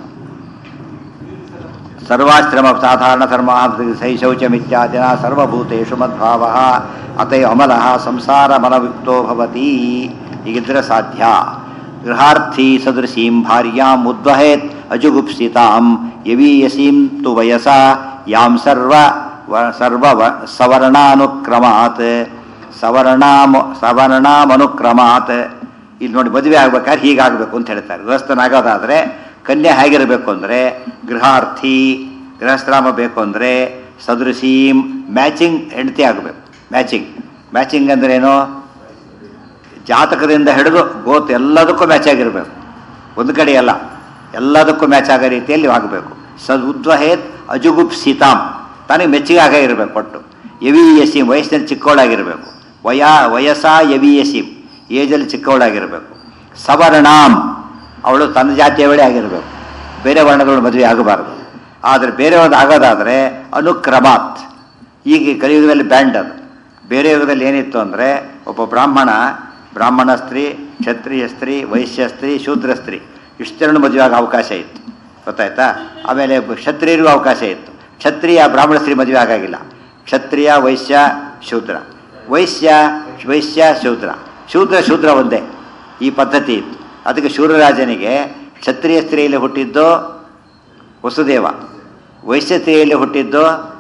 ಸರ್ವಾಶ್ರಮ ಸಾಧಾರಣ ಧರ್ಮ ಸೈ ಶೌಚಮಿತ್ಯಾದಿನ ಸರ್ವಭೂತೇಷು ಮದ್ಭಾವ ಅತಯ ಅಮಲ ಸಂಸಾರ ಮಲಯುಕ್ತೋ ಭವತಿ ಹೀಗಿದ್ರೆ ಸಾಧ್ಯ ಗೃಹಾರ್ಥಿ ಸದೃಶೀಂ ಭಾರ್ಯಾಂ ಉದ್ವಹೇತ್ ಅಜುಗುಪ್ಸಿತಾಂ ಯವೀಯಸೀಂ ತು ವಯಸ ಯಾಂ ಸರ್ವ ವ- ಸರ್ವ ವ- ಸವರ್ಣಾನುಕ್ರಮಾತ್ ಸವರ್ಣಾಮ ಸವರ್ಣಾಮನುಕ್ರಮಾತ್ ಇಲ್ಲಿ ನೋಡಿ ಮದುವೆ ಆಗ್ಬೇಕಾದ್ರೆ ಹೀಗಾಗಬೇಕು ಅಂತ ಹೇಳ್ತಾರೆ ಗೃಹಸ್ಥನಾಗೋದಾದ್ರೆ ಕನ್ಯೆ ಹೇಗಿರಬೇಕು ಅಂದರೆ ಗೃಹಾರ್ಥಿ ಗೃಹಸ್ಥರಾಮ ಬೇಕು ಅಂದರೆ ಸದೃಶೀಂ ಮ್ಯಾಚಿಂಗ್ ಹೆಂಡತಿ ಆಗಬೇಕು ಮ್ಯಾಚಿಂಗ್ ಮ್ಯಾಚಿಂಗ್ ಅಂದ್ರೆ ಏನು ಜಾತಕದಿಂದ ಹಿಡಿದು ಗೋತ್ ಎಲ್ಲದಕ್ಕೂ ಮ್ಯಾಚ್ ಆಗಿರಬೇಕು ಒಂದು ಕಡೆ ಅಲ್ಲ ಎಲ್ಲದಕ್ಕೂ ಮ್ಯಾಚ್ ಆಗೋ ರೀತಿಯಲ್ಲಿ ಆಗಬೇಕು ಸದ್ ಉದ್ವಹೇತ್ ಅಜುಗುಪ್ಸಿತಾಂ ತನಗೆ ಮೆಚ್ಚಿಗೆ ಆಗ ಇರಬೇಕು ಒಟ್ಟು ಎವಿ ಎಸಿಂ ವಯಸ್ಸಿನಲ್ಲಿ ಚಿಕ್ಕವಳಾಗಿರಬೇಕು ವಯ ವಯಸ್ಸ ಎವಿ ಎಸಿಂ ಏಜಲ್ಲಿ ಚಿಕ್ಕವಳಾಗಿರಬೇಕು ಸವರ್ಣಾಂ ಅವಳು ತನ್ನ ಜಾತಿಯವಳೇ ಆಗಿರಬೇಕು ಬೇರೆ ವರ್ಣಗಳು ಮದುವೆ ಆಗಬಾರದು ಆದರೆ ಬೇರೆಯವ್ರದ್ದು ಆಗೋದಾದರೆ ಅನುಕ್ರಮಾತ್ ಈಗ ಈ ಕಲಿಯುಗದಲ್ಲಿ ಬ್ಯಾಂಡ್ ಅದು ಬೇರೆ ಯುಗದಲ್ಲಿ ಏನಿತ್ತು ಅಂದರೆ ಒಬ್ಬ ಬ್ರಾಹ್ಮಣ ಬ್ರಾಹ್ಮಣ ಸ್ತ್ರೀ ಕ್ಷತ್ರಿಯ ಸ್ತ್ರೀ ವೈಶ್ಯ ಸ್ತ್ರೀ ಶೂದ್ರ ಸ್ತ್ರೀ ಇಷ್ಟೆರಡು ಮದುವೆ ಆಗೋ ಅವಕಾಶ ಇತ್ತು ಗೊತ್ತಾಯ್ತಾ ಆಮೇಲೆ ಬ- ಕ್ಷತ್ರಿಯರಿಗೂ ಅವಕಾಶ ಇತ್ತು ಕ್ಷತ್ರಿಯ ಬ್ರಾಹ್ಮಣ ಸ್ತ್ರೀ ಮದುವೆ ಆಗಾಗಿಲ್ಲ ಕ್ಷತ್ರಿಯ ವೈಶ್ಯ ಶೂದ್ರ ವೈಶ್ಯ ವೈಶ್ಯ ಶೂದ್ರ ಶೂದ್ರ ಶೂದ್ರ ಒಂದೇ ಈ ಪದ್ಧತಿ ಇತ್ತು ಅದಕ್ಕೆ ಶೂರರಾಜನಿಗೆ ಕ್ಷತ್ರಿಯ ಸ್ತ್ರೀಯಲ್ಲಿ ಹುಟ್ಟಿದ್ದು ವಸುದೇವ ವೈಶ್ಯ ಸ್ತ್ರೀಯಲ್ಲಿ ಹುಟ್ಟಿದ್ದು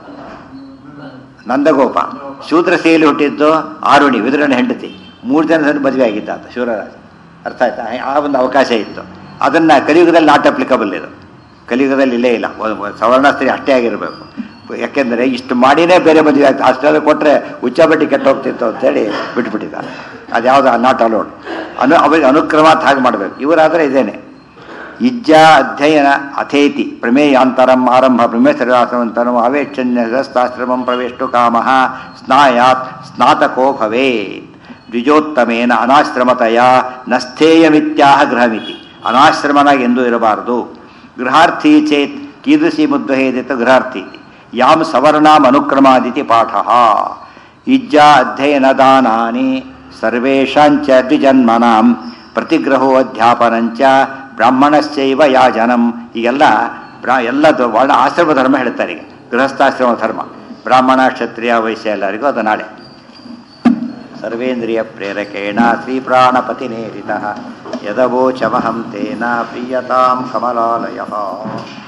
ನಂದಗೋಪ ಶೂದ್ರ ಸ್ತ್ರೀಯಲ್ಲಿ ಹುಟ್ಟಿದ್ದು ಆರುಣಿ ವಿದುರನ ಹೆಂಡತಿ ಮೂರು ಜನ ಮದುವೆ ಆಗಿದ್ದ ಆತ ಶೂರರಾಜ ಅರ್ಥ ಆಯ್ತಾ ಆ ಒಂದು ಅವಕಾಶ ಇತ್ತು ಅದನ್ನು ಕಲಿಯುಗದಲ್ಲಿ ನಾಟ್ ಅಪ್ಲಿಕಬಲ್ ಇದು ಕಲಿಯುಗದಲ್ಲಿ ಇಲ್ಲೇ ಇಲ್ಲ ಒ- ಒ- ಸವರ್ಣ ಸ್ತ್ರೀ ಅಷ್ಟೇ ಆಗಿರಬೇಕು ಯಾಕೆಂದರೆ ಇಷ್ಟು ಮಾಡಿನೇ ಬೇರೆ ಮದುವೆ ಆಗ್ತದೆ ಅಷ್ಟೆಲ್ಲ ಕೊಟ್ಟರೆ ಉಚ್ಚಾಬಟ್ಟಿ ಕೆಟ್ಟ ಹೋಗ್ತಿತ್ತು ಅಂತೇಳಿ ಬಿಟ್ಬಿಟ್ಟಿದ್ದ ಅದು ಯಾವುದು ನಾಟ್ ಅಲೋಡ್ ಅನು ಅವರಿಗೆ ಅನುಕ್ರಮಾತ್ ಹಾಗೆ ಮಾಡಬೇಕು ಇವರಾದರೆ ಇದೇನೆ ಇಜ್ಜಾ ಅಧ್ಯಯನ ಅಥೇತಿ ಪ್ರಮೇಯಾಂತರಂ ಆರಂಭ ಪ್ರಮೇಶರಾಸವಂತರಂ ಅವೇಕ್ಷಣ್ಯ ಗೃಹಸ್ಥಾಶ್ರಮಂ ಪ್ರವೇಷ್ಟು ಕಾಮ ಸ್ನಾಯಾತ್ ಸ್ನಾತಕೋ ಭವೇತ್ ದ್ವಿಜೋತ್ತಮೇನ ಅನಾಶ್ರಮತೆಯ ನಸ್ಥೇಯಮಿತ್ಯಾಹ ಗೃಹಮಿತಿ ಅನಾಶ್ರಮನಾಗಿ ಎಂದೂ ಇರಬಾರದು ಗೃಹಾರ್ಥಿ ಚೇತ್ ಕೀದೃಶಿ ಮುದ್ವಹೇದಿತ ಗೃಹಾರ್ಥಿ ಇತಿ. ಯಾಂ ಸವರ್ಣಾಂ ಅನುಕ್ರಮಾದಿತಿ ಪಾಠ ಇಜ್ಜಾ ಅಧ್ಯಯನದಾನಾನಿ ಸರ್ವೇಷಾಂಚ ದ್ವಿಜನ್ಮನಾಂ ಪ್ರತಿಗ್ರಹೋ ಅಧ್ಯಾಪನಂಚ ಬ್ರಾಹ್ಮಣಶ್ಚೈವ ಯಾಜನಂ ಈಗೆಲ್ಲ ಬ್ರಾ ಎಲ್ಲದು ವರ್ಣ ಆಶ್ರಮ ಧರ್ಮ ಹೇಳ್ತಾರೆ ಈಗ ಗೃಹಸ್ಥಾಶ್ರಮ ಧರ್ಮ ಬ್ರಾಹ್ಮಣ ಕ್ಷತ್ರಿಯ ವೈಶ್ಯ ಎಲ್ಲರಿಗೂ ಅದು ನಾಳೆ ಸರ್ವೇಂದ್ರಿಯ ಪ್ರೇರಕೇಣ ಶ್ರೀಪ್ರಾಣಪತಿನೇರಿತ ಯದವೋಚಮಹಂ ತೇನ ಪ್ರೀಯತಾಂ ಕಮಲಾಲಯ